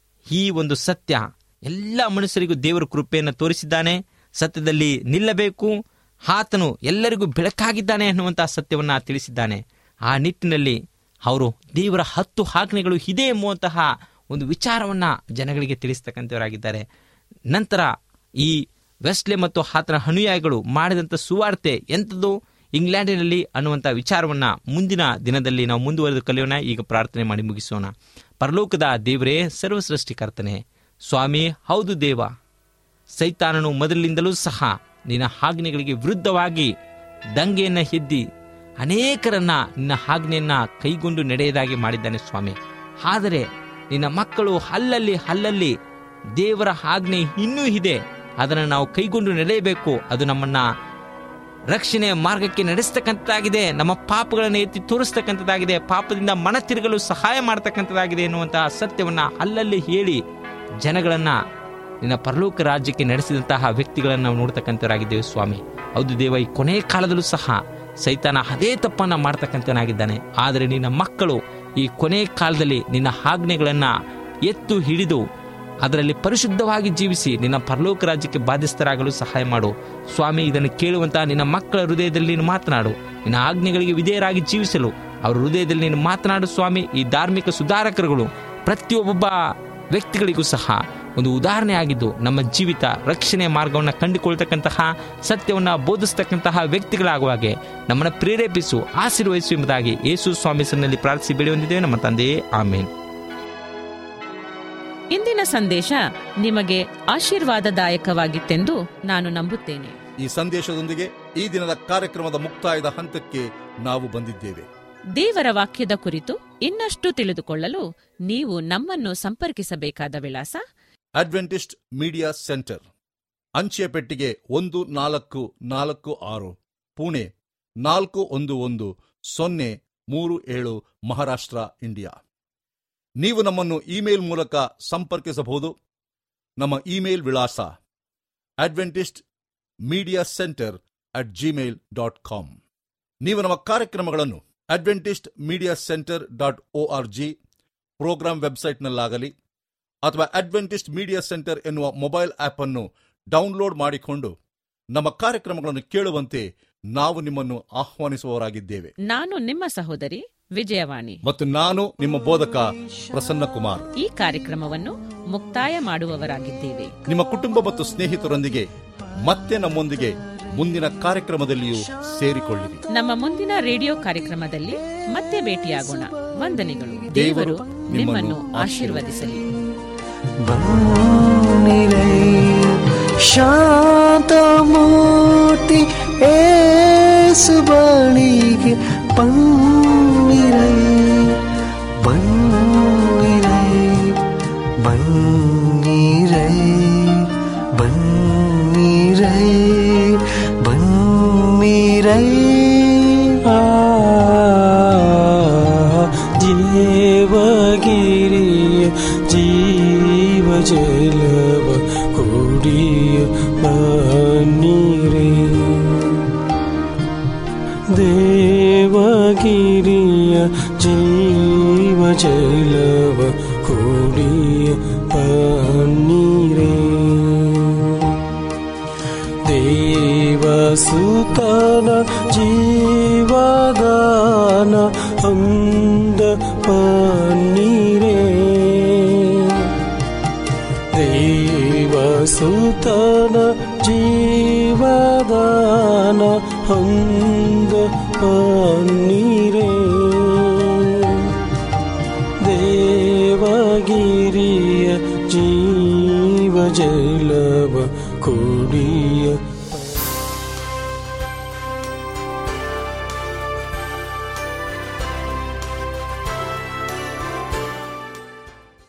ಈ ಒಂದು ಸತ್ಯ ಎಲ್ಲ ಮನುಷ್ಯರಿಗೂ ದೇವರ ಕೃಪೆಯನ್ನು ತೋರಿಸಿದ್ದಾನೆ ಸತ್ಯದಲ್ಲಿ ನಿಲ್ಲಬೇಕು ಆತನು ಎಲ್ಲರಿಗೂ ಬೆಳಕಾಗಿದ್ದಾನೆ ಅನ್ನುವಂತಹ ಸತ್ಯವನ್ನ ತಿಳಿಸಿದ್ದಾನೆ ಆ ನಿಟ್ಟಿನಲ್ಲಿ ಅವರು ದೇವರ ಹತ್ತು ಆಜ್ಞೆಗಳು ಇದೆ ಎಂಬುವಂತಹ ಒಂದು ವಿಚಾರವನ್ನ ಜನಗಳಿಗೆ ತಿಳಿಸ್ತಕ್ಕಂಥವರಾಗಿದ್ದಾರೆ ನಂತರ ಈ ವೆಸ್ಲೆ ಮತ್ತು ಆತನ ಅನುಯಾಯಿಗಳು ಮಾಡಿದಂಥ ಸುವಾರ್ತೆ ಎಂಥದ್ದು ಇಂಗ್ಲೆಂಡಿನಲ್ಲಿ ಅನ್ನುವಂಥ ವಿಚಾರವನ್ನ ಮುಂದಿನ ದಿನದಲ್ಲಿ ನಾವು ಮುಂದುವರೆದು ಕಲಿಯೋಣ ಈಗ ಪ್ರಾರ್ಥನೆ ಮಾಡಿ ಮುಗಿಸೋಣ ಪರಲೋಕದ ದೇವರೇ ಸರ್ವ ಸೃಷ್ಟಿಕರ್ತನೆ ಸ್ವಾಮಿ ಹೌದು ದೇವ ಸೈತಾನನು ಮೊದಲಿನಿಂದಲೂ ಸಹ ನಿನ್ನ ಆಜ್ಞೆಗಳಿಗೆ ವಿರುದ್ಧವಾಗಿ ದಂಗೆಯನ್ನ ಎದ್ದಿ ಅನೇಕರನ್ನ ನಿನ್ನ ಆಜ್ಞೆಯನ್ನ ಕೈಗೊಂಡು ನಡೆಯದಾಗಿ ಮಾಡಿದ್ದಾನೆ ಸ್ವಾಮಿ ಆದರೆ ನಿನ್ನ ಮಕ್ಕಳು ಅಲ್ಲಲ್ಲಿ ಅಲ್ಲಲ್ಲಿ ದೇವರ ಆಜ್ಞೆ ಇನ್ನೂ ಇದೆ ಅದನ್ನು ನಾವು ಕೈಗೊಂಡು ನಡೆಯಬೇಕು ಅದು ನಮ್ಮನ್ನ ರಕ್ಷಣೆಯ ಮಾರ್ಗಕ್ಕೆ ನಡೆಸ್ತಕ್ಕಂಥದ್ದಾಗಿದೆ ನಮ್ಮ ಪಾಪಗಳನ್ನು ಎತ್ತಿ ತೋರಿಸ್ತಕ್ಕಂಥದ್ದಾಗಿದೆ ಪಾಪದಿಂದ ಮನ ತಿರುಗಲು ಸಹಾಯ ಮಾಡ್ತಕ್ಕಂಥದ್ದಾಗಿದೆ ಎನ್ನುವಂತಹ ಸತ್ಯವನ್ನ ಅಲ್ಲಲ್ಲಿ ಹೇಳಿ ಜನಗಳನ್ನ ನಿನ್ನ ಪರಲೋಕ ರಾಜ್ಯಕ್ಕೆ ನಡೆಸಿದಂತಹ ವ್ಯಕ್ತಿಗಳನ್ನು ನಾವು ನೋಡ್ತಕ್ಕಂಥವರಾಗಿದ್ದೇವೆ ಸ್ವಾಮಿ ಹೌದು ದೇವ ಈ ಕೊನೆಯ ಕಾಲದಲ್ಲೂ ಸಹ ಸೈತಾನ ಅದೇ ತಪ್ಪನ್ನ ಮಾಡ್ತಕ್ಕಂಥನಾಗಿದ್ದಾನೆ ಆದರೆ ನಿನ್ನ ಮಕ್ಕಳು ಈ ಕೊನೆಯ ಕಾಲದಲ್ಲಿ ನಿನ್ನ ಆಜ್ಞೆಗಳನ್ನ ಎತ್ತು ಹಿಡಿದು ಅದರಲ್ಲಿ ಪರಿಶುದ್ಧವಾಗಿ ಜೀವಿಸಿ ನಿನ್ನ ಪರಲೋಕ ರಾಜ್ಯಕ್ಕೆ ಬಾಧ್ಯಸ್ಥರಾಗಲು ಸಹಾಯ ಮಾಡು ಸ್ವಾಮಿ ಇದನ್ನು ಕೇಳುವಂತಹ ನಿನ್ನ ಮಕ್ಕಳ ಹೃದಯದಲ್ಲಿ ನೀನು ಮಾತನಾಡು ನಿನ್ನ ಆಜ್ಞೆಗಳಿಗೆ ವಿಧೇಯರಾಗಿ ಜೀವಿಸಲು ಅವರ ಹೃದಯದಲ್ಲಿ ನೀನು ಮಾತನಾಡು ಸ್ವಾಮಿ ಈ ಧಾರ್ಮಿಕ ಸುಧಾರಕರುಗಳು ಪ್ರತಿಯೊಬ್ಬ ವ್ಯಕ್ತಿಗಳಿಗೂ ಸಹ ಒಂದು ಉದಾಹರಣೆ ಆಗಿದ್ದು ನಮ್ಮ ಜೀವಿತ ರಕ್ಷಣೆಯ ಮಾರ್ಗವನ್ನು ಕಂಡುಕೊಳ್ತಕ್ಕಂತಹ ಸತ್ಯವನ್ನು ಬೋಧಿಸ್ತಕ್ಕಂತಹ ವ್ಯಕ್ತಿಗಳಾಗುವಾಗೆ ನಮ್ಮನ್ನು ಪ್ರೇರೇಪಿಸು ಆಶೀರ್ವಹಿಸು ಎಂಬುದಾಗಿ ಯೇಸು ಸ್ವಾಮಿ ಸನ್ನಲ್ಲಿ ಪ್ರಾರ್ಥಿಸಿ ಬೆಳೆ ಹೊಂದಿದ್ದೇವೆ ನಮ್ಮ ತಂದೆಯೇ ಆಮೇನ್ ಇಂದಿನ ಸಂದೇಶ ನಿಮಗೆ ಆಶೀರ್ವಾದದಾಯಕವಾಗಿತ್ತೆಂದು ನಾನು ನಂಬುತ್ತೇನೆ ಈ ಸಂದೇಶದೊಂದಿಗೆ ಈ ದಿನದ ಕಾರ್ಯಕ್ರಮದ ಮುಕ್ತಾಯದ ಹಂತಕ್ಕೆ ನಾವು ಬಂದಿದ್ದೇವೆ ದೇವರ ವಾಕ್ಯದ ಕುರಿತು ಇನ್ನಷ್ಟು ತಿಳಿದುಕೊಳ್ಳಲು ನೀವು ನಮ್ಮನ್ನು ಸಂಪರ್ಕಿಸಬೇಕಾದ ವಿಳಾಸ ಅಡ್ವೆಂಟಿಸ್ಟ್ ಮೀಡಿಯಾ ಸೆಂಟರ್ ಅಂಚೆ ಪೆಟ್ಟಿಗೆ ಒಂದು ನಾಲ್ಕು ನಾಲ್ಕು ಆರು ಪುಣೆ ನಾಲ್ಕು ಒಂದು ಒಂದು ಸೊನ್ನೆ ಮೂರು ಏಳು ಮಹಾರಾಷ್ಟ್ರ ಇಂಡಿಯಾ ನೀವು ನಮ್ಮನ್ನು ಇಮೇಲ್ ಮೂಲಕ ಸಂಪರ್ಕಿಸಬಹುದು ನಮ್ಮ ಇಮೇಲ್ ವಿಳಾಸ Adventist Media Centre at Gmail dot com ನೀವು ನಮ್ಮ ಕಾರ್ಯಕ್ರಮಗಳನ್ನು Adventist Media Centre dot O R G programme ವೆಬ್ಸೈಟ್ನಲ್ಲಾಗಲಿ ಅಥವಾ ಅಡ್ವೆಂಟಿಸ್ಟ್ ಮೀಡಿಯಾ ಸೆಂಟರ್ ಎನ್ನುವ ಮೊಬೈಲ್ ಆಪ್ ಅನ್ನು ಡೌನ್ಲೋಡ್ ಮಾಡಿಕೊಂಡು ನಮ್ಮ ಕಾರ್ಯಕ್ರಮಗಳನ್ನು ಕೇಳುವಂತೆ ನಾವು ನಿಮ್ಮನ್ನು ಆಹ್ವಾನಿಸುವವರಾಗಿದ್ದೇವೆ ನಾನು ನಿಮ್ಮ ಸಹೋದರಿ ವಿಜಯವಾಣಿ ಮತ್ತು ನಾನು ನಿಮ್ಮ ಬೋಧಕ ಪ್ರಸನ್ನ ಕುಮಾರ್ ಈ ಕಾರ್ಯಕ್ರಮವನ್ನು ಮುಕ್ತಾಯ ಮಾಡುವವರಾಗಿದ್ದೇವೆ ನಿಮ್ಮ ಕುಟುಂಬ ಮತ್ತು ಸ್ನೇಹಿತರೊಂದಿಗೆ ಮತ್ತೆ ನಮ್ಮೊಂದಿಗೆ ಮುಂದಿನ ಕಾರ್ಯಕ್ರಮದಲ್ಲಿಯೂ ಸೇರಿಕೊಳ್ಳಿರಿ ನಮ್ಮ ಮುಂದಿನ ರೇಡಿಯೋ ಕಾರ್ಯಕ್ರಮದಲ್ಲಿ ಮತ್ತೆ ಭೇಟಿಯಾಗೋಣ ವಂದನೆಗಳು ದೇವರು ದೇವರು ನಿಮ್ಮನ್ನು ಆಶೀರ್ವದಿಸಲಿ ಬನ್ನಿರೈ ಶಾಂತಮೂರ್ತಿ ಏಸು ಬಳಿಗೆ ಬನ್ನಿರೈ ಬನ್ನಿರೈ ಬನ್ನಿರೈ ಬನ್ನಿರೈ ಬನ್ನಿರೈ ಆ ದೇವಗಿರಿಯ ಜೀವ ಜಲವ ಕುಡಿಯ ಬನ್ನಿರೇ ದೇವಗಿರಿಯ ಜೀವ ಜಲವ ಕುಡಿಯ ಬನ್ನಿರೇ ದೇವಸುತನ ಜೀವದಾನ ಅಂದ ಪನ್ನೀರೇ ದೇವಸುತನ ಜೀವದಾನ ಅಂದ ಪನ್ನೀರೇ ದೇವಗಿರಿಯ ಜೀವ ಜಲವ ಕುಡಿಯ